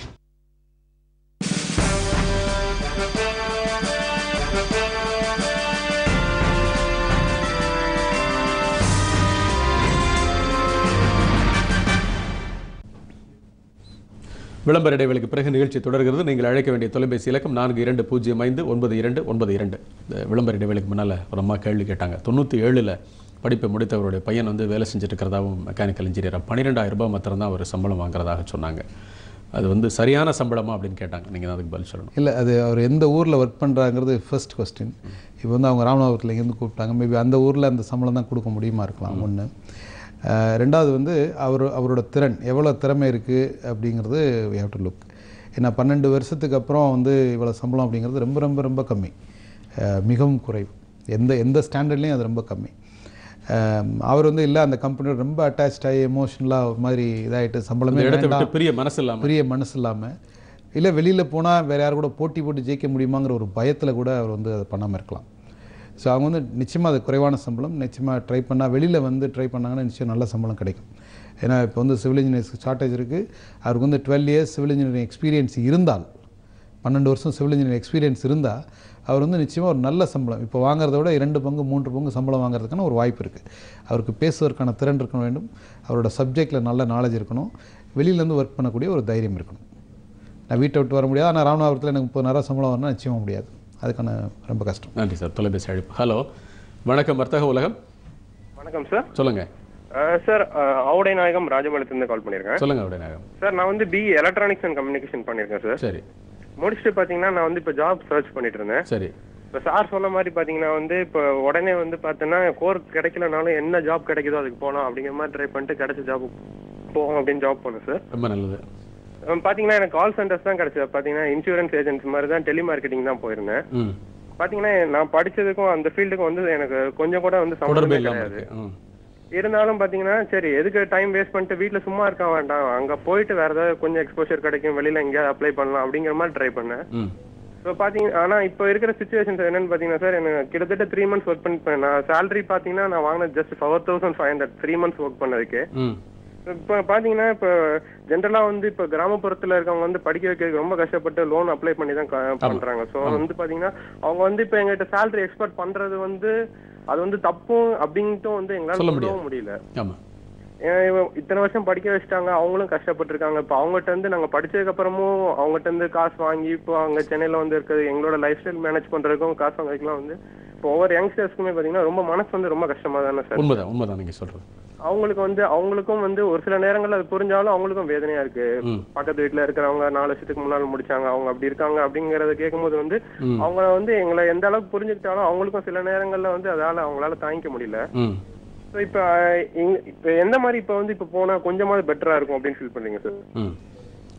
விளம்பர இடைவெளிக்கு பிறகு நிகழ்ச்சி தொடர்கிறது நீங்கள் அழைக்க வேண்டிய தொலைபேசி இலக்கம் நான்கு இரண்டு பூஜ்ஜியம் ஐந்து ஒன்பது இரண்டு ஒன்பது இரண்டு இந்த விளம்பர இடைவெளிக்கு முன்னால் ஒரு அம்மா கேள்வி கேட்டாங்க தொண்ணூற்றி ஏழில் படிப்பை முடித்தவருடைய பையன் வந்து வேலை செஞ்சுட்டு இருக்கிறதாவும் மெக்கானிக்கல் இன்ஜினியராக பன்னிரெண்டாயிரம் ரூபாய் மாத்திரம் தான் அவர் சம்பளம் வாங்குறதாக சொன்னாங்க அது வந்து சரியான சம்பளமா அப்படின்னு கேட்டாங்க நீங்கள் தான் அதுக்கு பதில் சொல்லணும் இல்லை அது அவர் எந்த ஊரில் ஒர்க் பண்ணுறாங்கிறது ஃபர்ஸ்ட் கொஸ்டின் இப்போ வந்து அவங்க ராமநாதபுரத்தில் இங்கேருந்து கூப்பிட்டாங்க மேபி அந்த ஊரில் அந்த சம்பளம் தான் கொடுக்க முடியுமா இருக்கலாம் ஒன்று ரெண்டாவது வந்து அவர் அவரோட திறன் எவ்வளோ திறமை இருக்குது அப்படிங்கிறது we have to லுக் ஏன்னா பன்னெண்டு வருஷத்துக்கு அப்புறம் வந்து இவ்வளோ சம்பளம் அப்படிங்கிறது ரொம்ப ரொம்ப ரொம்ப கம்மி அஹ், மிகவும் குறைவு எந்த எந்த ஸ்டாண்டர்ட்லேயும் அது ரொம்ப கம்மி அஹ், அவர் வந்து இல்லை அந்த கம்பெனியோட ரொம்ப அட்டாச் ஆகி எமோஷனலாக ஒரு மாதிரி இதாகிட்டு சம்பளமே இந்த இடத்தை விட்டு வேண்டாம். பிரிய மனசு இல்லாம. பிரிய மனசு இல்லாமல் இல்லை வெளியில் போனால் வேறு யார் கூட போட்டி போட்டு ஜெயிக்க முடியுமாங்கிற ஒரு பயத்தில் கூட அவர் வந்து அதை பண்ணாமல் இருக்கலாம் ஸோ அவங்க வந்து நிச்சயமாக அது குறைவான சம்பளம் நிச்சயமாக ட்ரை பண்ணால் வெளியில் வந்து ட்ரை பண்ணாங்கன்னா நிச்சயம் நல்ல சம்பளம் கிடைக்கும் ஏன்னா இப்போ வந்து சிவில் இன்ஜினியர்ஸ்க்கு ஷார்ட்டேஜ் இருக்குது அவருக்கு வந்து twelve years civil engineering experience இருந்தால் பன்னெண்டு வருஷம் சிவில் இன்ஜினியரிங் எக்ஸ்பீரியன்ஸ் இருந்தால் அவர் வந்து நிச்சயமாக ஒரு நல்ல சம்பளம் இப்போ வாங்குறத விட இரண்டு பங்கு மூன்று பங்கு சம்பளம் வாங்குறதுக்கான ஒரு வாய்ப்பு இருக்குது அவருக்கு பேசுவதற்கான திறன் இருக்க வேண்டும் அவரோட சப்ஜெக்டில் நல்ல நாலேஜ் இருக்கணும் வெளியிலேருந்து ஒர்க் பண்ணக்கூடிய ஒரு தைரியம் இருக்கணும் நான் வீட்டை விட்டு வர முடியாது ஆனால் ராமநாதபுரத்தில் எனக்கு முப்பதாயிரம் சம்பளம் வரணும் நிச்சயமாக முடியாது அதுக்கான ரொம்ப கஷ்டம் நன்றி சார் தொலைபேசி அழைப்பு ஹலோ வணக்கம் வர்த்தக உலகம் வணக்கம் சார் சொல்லுங்க சார் ஆவுடை நாயகம் ராஜபாளையத்துலேருந்து கால் பண்ணியிருக்கேன் சொல்லுங்க அப்படியே நாயகம் சார் நான் வந்து பிஇ எலக்ட்ரானிக்ஸ் அண்ட் கம்யூனிகேஷன் பண்ணியிருக்கேன் சார் சரி முடிச்சுட்டு பார்த்தீங்கன்னா நான் வந்து இப்போ ஜாப் சர்ச் பண்ணிட்டு இருந்தேன் சரி இப்போ சார் சொன்ன மாதிரி பார்த்தீங்கன்னா வந்து இப்போ உடனே வந்து பார்த்தீங்கன்னா கோர் கிடைக்கலனாலும் என்ன ஜாப் கிடைக்குதோ அதுக்கு போகலாம் அப்படிங்கிற மாதிரி ட்ரை பண்ணிட்டு கிடைச்ச ஜாப் போவோம் அப்படின்னு ஜாப் போனேன் சார் ரொம்ப நல்லது அஹ் பாத்தீங்கன்னா எனக்கு கால் சென்டர்ஸ் தான் கிடைச்சது பாத்தீங்கன்னா இன்சூரன்ஸ் ஏஜென்ட்ஸ் மாதிரி தான் டெலிமார்க்கெட்டிங் தான் போயிருந்தேன் ம் பாத்தீங்கன்னா நான் படிச்சதுக்கும் அந்த ஃபீல்டுக்கும் வந்து எனக்கு கொஞ்சம் கூட வந்து தொடர்பு சம்பந்தமே இல்லாம கிடையாது இருக்கு ம். இருந்தாலும் பாத்தீங்கன்னா சரி எதுக்கு டைம் வேஸ்ட் பண்ணிட்டு வீட்ல சும்மா இருக்க வேண்டாம் அங்க போயிட்டு வேற ஏதாவது கொஞ்சம் எக்ஸ்போஷர் கிடைக்கும் வெளியில எங்கேயாவது அப்ளை பண்ணலாம் அப்படிங்கிற மாதிரி ட்ரை பண்ணேன் ம் ஸோ பாத்தீங்க ஆனா இப்போ இருக்கிற சுச்சுவேஷன்ஸ் என்னன்னு பாத்தீங்கன்னா சார் எனக்கு கிட்டத்தட்ட த்ரீ மந்த்ஸ் ஒர்க் பண்ணி நான் salary பாத்தீங்கன்னா நான் வாங்கினது just four thousand five hundred three months work பண்ணதுக்கு ம் இப்போ பாத்தீங்கன்னா இப்போ ஜென்ரலா வந்து இப்போ கிராமப்புறத்துல இருக்கவங்க வந்து படிக்க வைக்கிறதுக்கு ரொம்ப கஷ்டப்பட்டு லோன் அப்ளை பண்ணி தான் க- பண்றாங்க ஸோ வந்து பாத்தீங்கன்னா அவங்க வந்து இப்போ எங்ககிட்ட salary எக்ஸ்பெக்ட் பண்றது வந்து அது வந்து தப்பும் அப்படின்ட்டும் வந்து எங்களால சொல்ல சொல்லவும் முடியாது. முடியல ஆமா ஏன்னா இவ- இத்தனை வருஷம் படிக்க வச்சுட்டாங்க அவங்களும் கஷ்டப்பட்டிருக்காங்க இப்போ அவங்ககிட்ட இருந்து நாங்க படிச்சதுக்கு அப்புறமும் அவங்ககிட்ட இருந்து காசு வாங்கி இப்போ அங்க சென்னையில வந்து இருக்கிறது எங்களோட லைஃப் ஸ்டைல் மேனேஜ் பண்றதுக்கும் காசு வாங்குறதுக்குலாம் வந்து இப்போ ஒவ்வொரு யங்ஸ்டர்ஸ்க்குமே பாத்தீங்கன்னா ரொம்ப மனசு வந்து ரொம்ப கஷ்டமா தானே சார் உண்மைதான் உண்மைதான் நீங்க சொல்றது அவங்களுக்கு வந்து அவங்களுக்கும் வந்து ஒரு சில நேரங்கள்ல அது புரிஞ்சாலும் அவங்களுக்கும் வேதனையா இருக்கு ம். பக்கத்து வீட்டுல இருக்கிறவங்க நாலு வருஷத்துக்கு முன்னால முடிச்சாங்க அவங்க அப்படி இருக்காங்க அப்படிங்கறத கேட்கும்போது வந்து ம். அவங்க வந்து எங்களை எந்த அளவுக்கு புரிஞ்சுக்கிட்டாலும் அவங்களுக்கும் சில நேரங்கள்ல வந்து அதால அவங்களால தாங்கிக்க முடியல ம் So இப்ப அஹ், இங்க- இப்ப எந்த மாதிரி இப்ப வந்து இப்ப போனா கொஞ்சமாவது பெட்டரா இருக்கும் அப்படின்னு ஃபீல் பண்றீங்க சார் ம்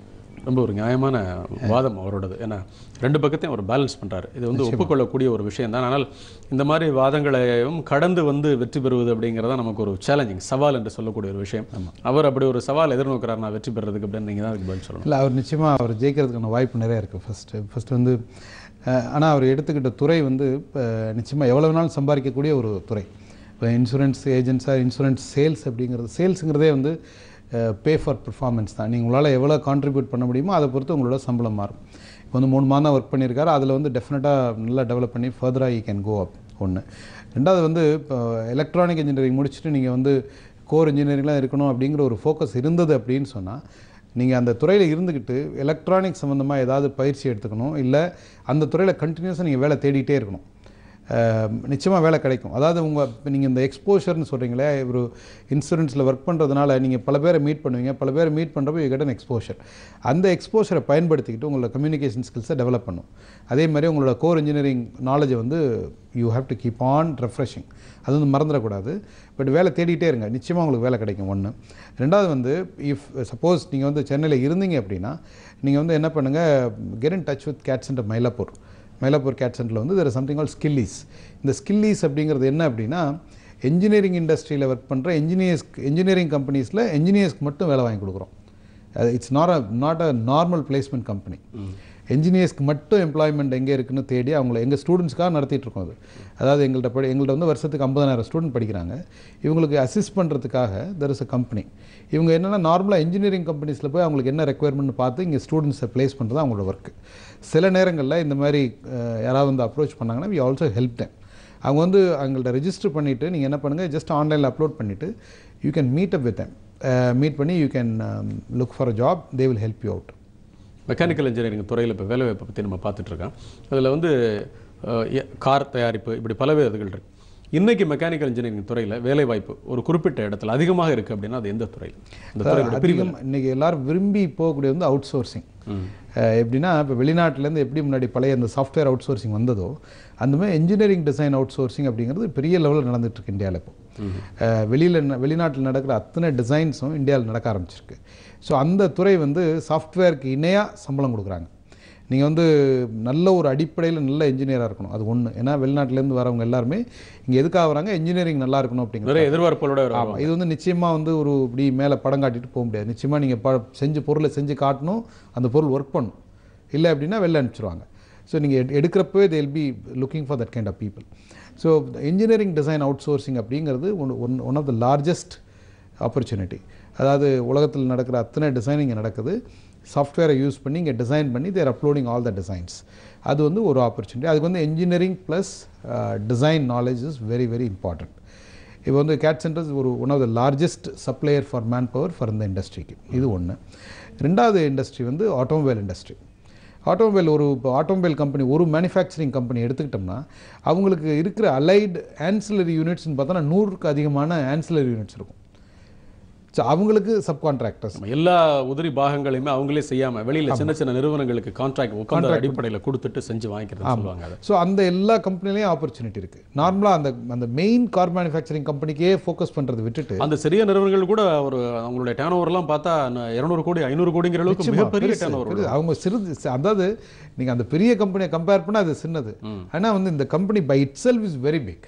ரொம்ப ஒரு நியாயமான வாதம் அவரோடது ஏன்னா ரெண்டு பக்கத்தையும் அவர் பேலன்ஸ் பண்றாரு இது வந்து நிச்சயமா. ஒப்புக்கொள்ளக்கூடிய ஒரு விஷயம் தான் ஆனால் இந்த மாதிரி வாதங்களையும் கடந்து வந்து வெற்றி பெறுவது அப்படிங்கிறதா நமக்கு ஒரு சேலஞ்சிங் சவால் என்று சொல்லக்கூடிய ஒரு விஷயம் அவர் அப்படி ஒரு சவால் எதிர்நோக்கிறார் நான் வெற்றி பெறதுக்கு அப்படின்னு நீங்கள் தான் அதுக்கு பதில் சொல்லணும் இல்லை அவர் நிச்சயமாக அவர் ஜெயிக்கிறதுக்கான வாய்ப்பு நிறைய இருக்குது ஃபஸ்ட்டு ஃபஸ்ட்டு வந்து ஆனால் அவர் எடுத்துக்கிட்ட துறை வந்து இப்போ நிச்சயமாக எவ்வளோ வேணாலும் சம்பாதிக்கக்கூடிய ஒரு துறை இப்போ இன்சூரன்ஸ் ஏஜென்ட்ஸாக இன்சூரன்ஸ் சேல்ஸ் அப்படிங்கிறது சேல்ஸுங்கிறதே வந்து பே ஃபார் பெர்ஃபார்மன்ஸ் தான் நீங்கள் உங்களால் எவ்வளோ கான்ட்ரிபியூட் பண்ண முடியுமோ அதை பொறுத்து உங்களோட சம்பளம் மாறும் இப்போ வந்து மூணு மாதம் ஒர்க் பண்ணியிருக்காரு அதில் வந்து டெஃபினட்டாக நல்லா டெவலப் பண்ணி ஃபர்தராக ஈ கேன் கோ அப் ஒன்று ரெண்டாவது வந்து இப்போ எலக்ட்ரானிக் இன்ஜினியரிங் முடிச்சுட்டு நீங்கள் வந்து கோர் இன்ஜினியரிங்லாம் இருக்கணும் அப்படிங்கிற ஒரு ஃபோக்கஸ் இருந்தது அப்படின்னு சொன்னால் நீங்கள் அந்த துறையில் இருந்துக்கிட்டு எலக்ட்ரானிக் சம்மந்தமாக ஏதாவது பயிற்சி எடுத்துக்கணும் இல்லை அந்த துறையில் கண்டினியூஸாக நீங்கள் வேலை தேடிட்டே இருக்கணும் நிச்சயமாக வேலை கிடைக்கும் அதாவது உங்கள் இப்போ நீங்கள் இந்த எக்ஸ்போஷர்னு சொல்கிறீங்களே ஒரு இன்சூரன்ஸில் ஒர்க் பண்ணுறதுனால நீங்கள் பல பேரை மீட் பண்ணுவீங்க பல பேரை மீட் பண்ணுறப்போ யூ கெட் எக்ஸ்போஷர் அந்த எக்ஸ்போஷரை பயன்படுத்திக்கிட்டு உங்களோட கம்யூனிகேஷன் ஸ்கில்ஸை டெவலப் பண்ணும் அதே மாதிரி உங்களோட கோர் இன்ஜினியரிங் நாலேஜை வந்து you have to keep on refreshing அது வந்து மறந்துடக்கூடாது பட் வேலை தேடிட்டே இருங்க நிச்சயமாக உங்களுக்கு வேலை கிடைக்கும் ஒன்று ரெண்டாவது வந்து இஃப் சப்போஸ் நீங்கள் வந்து சென்னையில் இருந்தீங்க அப்படின்னா நீங்கள் வந்து என்ன பண்ணுங்கள் get in touch with CAD centre Mylapore Mylapore CAD சென்டரில் வந்து தெர் சம்திங் ஆல் ஸ்கில்லீஸ் இந்த ஸ்கில்லீஸ் அப்படிங்கிறது என்ன அப்படின்னா என்ஜினியரிங் இண்டஸ்ட்ரியில் ஒர்க் பண்ணுற என்ஜினியர்ஸ் என்ஜினியரிங் கம்பெனிஸில் என்ஜினியர்ஸ்க்கு மட்டும் வேலை வாங்கி கொடுக்குறோம் it's not a not a normal placement company என்ஜினியர்ஸ்க்கு மட்டும் எம்ப்ளாய்மெண்ட் எங்கே இருக்குன்னு தேடி அவங்கள எங்கள் ஸ்டூடெண்ட்ஸ்க்காக நடத்திட்டு இருக்கோம் அது அதாவது எங்கள்கிட்ட படி எங்கள்கிட்ட வந்து வருஷத்துக்கு ஐம்பதாயிரம் ஸ்டூடெண்ட் படிக்கிறாங்க இவங்களுக்கு அசிஸ்ட் பண்ணுறதுக்காக தெர் இஸ் அ கம்பெனி இவங்க என்னென்னா நார்மலாக இன்ஜினியரிங் கம்பெனிஸில் போய் அவங்களுக்கு என்ன ரெக்குயர்மெண்ட் பார்த்து இங்கே ஸ்டூடெண்ட்ஸை ப்ளேஸ் பண்ணுறது அவங்களோட ஒர்க்கு சில நேரங்களில் இந்த மாதிரி அஹ், யாராவது வந்து அப்ரோச் பண்ணாங்கன்னா வி ஆல்சோ ஹெல்ப் them அவங்க வந்து அவங்கள்ட்ட ரெஜிஸ்டர் பண்ணிவிட்டு நீங்கள் என்ன பண்ணுங்கள் ஜஸ்ட் ஆன்லைனில் அப்லோட் பண்ணிவிட்டு you can meet up with them meet பண்ணி you can look for a job they will help you out mechanical engineering துறையில் இப்போ வேலைவாய்ப்பை பற்றி நம்ம பார்த்துட்டு இருக்கோம் அதில் வந்து அஹ், எ- கார் தயாரிப்பு இப்படி பலவே இதுகள் இருக்கு இன்னைக்கு மெக்கானிக்கல் இன்ஜினியரிங் துறையில் வேலைவாய்ப்பு ஒரு குறிப்பிட்ட இடத்துல அதிகமாக இருக்கு அப்படின்னா அது எந்த துறையில் இந்த துறையோட பிரிவு அதிகம் இன்னைக்கு எல்லாரும் விரும்பி போகக்கூடிய வந்து அவுட் சோர்சிங் எப்படின்னா இப்போ வெளிநாட்டிலேருந்து எப்படி முன்னாடி பழைய அந்த சாஃப்ட்வேர் அவுட் சோர்சிங் வந்ததோ அந்த மாதிரி இன்ஜினியரிங் டிசைன் அவுட் சோர்சிங் அப்படிங்கிறது பெரிய லெவலில் நடந்துட்டு இருக்கு இந்தியாவில் இப்போ வெளியில் வெளிநாட்டில் நடக்கிற அத்தனை டிசைன்ஸும் இந்தியாவில் நடக்க ஆரம்பிச்சிருக்கு ஸோ அந்த துறை வந்து சாஃப்ட்வேருக்கு இணையாக சம்பளம் கொடுக்குறாங்க நீங்கள் வந்து நல்ல ஒரு அடிப்படையில் நல்ல இன்ஜினியராக இருக்கணும் அது ஒன்று ஏன்னா வெளிநாட்டிலேருந்து வரவங்க எல்லாருமே இங்கே எதுக்காக வராங்க இன்ஜினியரிங் நல்லா இருக்கணும் அப்படிங்கிற நிறைய எதிர்பார்ப்புகளோட வருவாங்க. ஆமாம் இது வந்து நிச்சயமாக வந்து ஒரு இப்படி மேலே படம் காட்டிட்டு போக முடியாது நிச்சயமாக நீங்கள் ப செஞ்ச பொருளை செஞ்சு காட்டணும் அந்த பொருள் ஒர்க் பண்ணும் இல்லை அப்படின்னா வெளில அனுப்பிச்சிருவாங்க ஸோ நீங்கள் எடுக்கிறப்பவே they'll be looking for that kind of people so engineering design outsourcing அப்படிங்கிறது one one one of the largest opportunity அதாவது உலகத்தில் நடக்கிற அத்தனை டிசைன் இங்கே நடக்குது சாஃப்ட்வேரை யூஸ் பண்ணி இங்கே டிசைன் பண்ணி they're uploading all the designs அது வந்து ஒரு ஆப்பர்ச்சுனிட்டி அதுக்கு வந்து engineering plus design knowledge is very very important இப்போ வந்து கேட் சென்டர்ஸ் ஒரு one of the largest supplier for manpower for இந்த இண்டஸ்ட்ரிக்கு இது ஒன்று ரெண்டாவது இண்டஸ்ட்ரி வந்து ஆட்டோமொபைல் இண்டஸ்ட்ரி ஆட்டோமொபைல் ஒரு இப்போ ஆட்டோமொபைல் கம்பெனி ஒரு மேனுஃபேக்சரிங் கம்பெனி எடுத்துக்கிட்டோம்னா அவங்களுக்கு இருக்கிற அலைடு ஆன்சிலரி யூனிட்ஸ்னு பார்த்தோன்னா நூறுக்கு அதிகமான ஆன்சிலரி யூனிட்ஸ் இருக்கும் ஸோ அவங்களுக்கு சப்கான்ட்ராக்டர்ஸ் எல்லா உதிரி பாகங்களையுமே அவங்களே செய்யாம வெளியில சின்ன சின்ன நிறுவனங்களுக்கு கான்ட்ராக்ட் உட்காந்து Contract அடிப்படையில் கொடுத்துட்டு செஞ்சு வாங்கிக்கிறதுன்னு சொல்லுவாங்க அதை ஸோ அந்த எல்லா கம்பெனிலையும் ஆப்பர்ச்சுனிட்டி இருக்குது நார்மலாக அந்த அந்த மெயின் கார் மேனுஃபேக்சரிங் கம்பெனிக்கே ஃபோக்கஸ் பண்ணுறது விட்டுட்டு அந்த சிறிய நிறுவனங்கள் கூட ஒரு அவங்களுடைய டேர்ன் ஓவர்லாம் பார்த்தா இருநூறு கோடி ஐநூறு கோடிங்கிற அளவுக்கு நிச்சயமா, மிகப்பெரிய பெருசு, டேர்ன் பெருசு. ஓவர் அவங்க சிறிது சி- அதாவது நீங்க அந்த பெரிய கம்பெனியை கம்பேர் பண்ணா அது சின்னது ஆனா வந்து இந்த company by itself is very big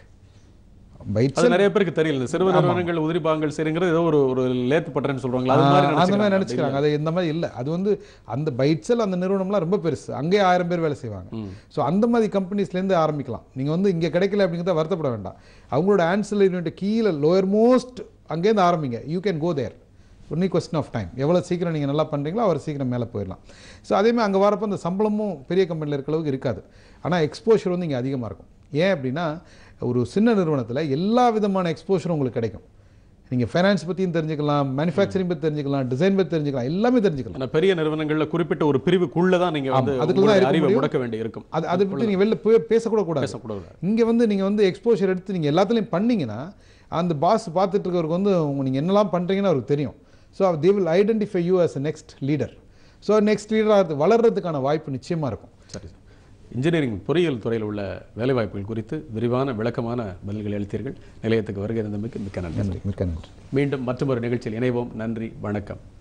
by it அது நிறைய பேருக்கு தெரியல இந்த சிறு நிறுவனங்கள் உதிரி பாகங்கள் செய்யுங்கிறது ஏதோ ஒரு ஒரு லேத்து பட்டறேன்னு சொல்றாங்களா அது மாதிரி அந்த மாதிரி நினைச்சுக்கிறாங்க. நினைச்சுக்கிறாங்க அது இந்த மாதிரி இல்லை அது வந்து அந்த பைட்ஸில் அந்த நிறுவனம்லாம் ரொம்ப பெருசு அங்கேயே ஆயிரம் பேர் வேலை செய்வாங்க ஸோ அந்த மாதிரி கம்பெனிஸ்லேருந்து ஆரம்பிக்கலாம் நீங்கள் வந்து இங்கே கிடைக்கல அப்படிங்கிறத வருத்தப்பட வேண்டாம் அவங்களோட ஆன்சர் யூனிட் கீழே லோயர் மோஸ்ட் அங்கேருந்து ஆரம்பிங்க you can go there only question of time எவ்வளோ சீக்கிரம் நீங்கள் நல்லா பண்ணுறீங்களோ அவர் சீக்கிரம் மேலே போயிடலாம் ஸோ அதேமாதிரி அங்கே வரப்போ அந்த சம்பளமும் பெரிய கம்பெனியில் இருக்க அளவுக்கு இருக்காது ஆனால் எக்ஸ்போஷர் வந்து இங்கே அதிகமாக இருக்கும் ஏன் அப்படின்னா ஒரு சின்ன நிறுவனத்தில் எல்லா விதமான எக்ஸ்போஷரும் உங்களுக்கு கிடைக்கும் நீங்கள் ஃபைனான்ஸ் பற்றியும் தெரிஞ்சுக்கலாம் மேனுஃபேக்சரிங் பற்றி தெரிஞ்சுக்கலாம் டிசைன் பற்றி தெரிஞ்சுக்கலாம் எல்லாமே தெரிஞ்சுக்கலாம் ஆனா பெரிய நிறுவனங்கள்ல குறிப்பிட்ட ஒரு பிரிவுக்குள்ள தான் நீங்க வந்து ஆமா, அதுக்குள்ள தான் உங்களுடைய இருக்க அறிவை முடியும். முடக்க வேண்டி இருக்கும் அது அதை பற்றி நீங்கள் வெளில போய் பேசக்கூட கூடாது பேசக்கூடாது. இங்கே வந்து நீங்கள் வந்து எக்ஸ்போஷர் எடுத்து நீங்கள் எல்லாத்துலேயும் பண்ணீங்கன்னா அந்த பாஸ் பார்த்துட்டு இருக்கவருக்கு வந்து உங்க நீங்கள் என்னெல்லாம் பண்ணுறீங்கன்னு அவருக்கு தெரியும் so they will identify you as a next leader so next லீடராக வளர்றதுக்கான வாய்ப்பு நிச்சயமாக இருக்கும் சரி சார் இன்ஜினியரிங் பொறியியல் துறையில் உள்ள வேலைவாய்ப்புகள் குறித்து விரிவான விளக்கமான பதில்களை அளித்தீர்கள் நிலையத்துக்கு வருகை இருந்தமைக்கு மிக்க நன்றி மிக்க நன்றி மீண்டும் மற்றொரு நிகழ்ச்சியில் இணைவோம் நன்றி வணக்கம்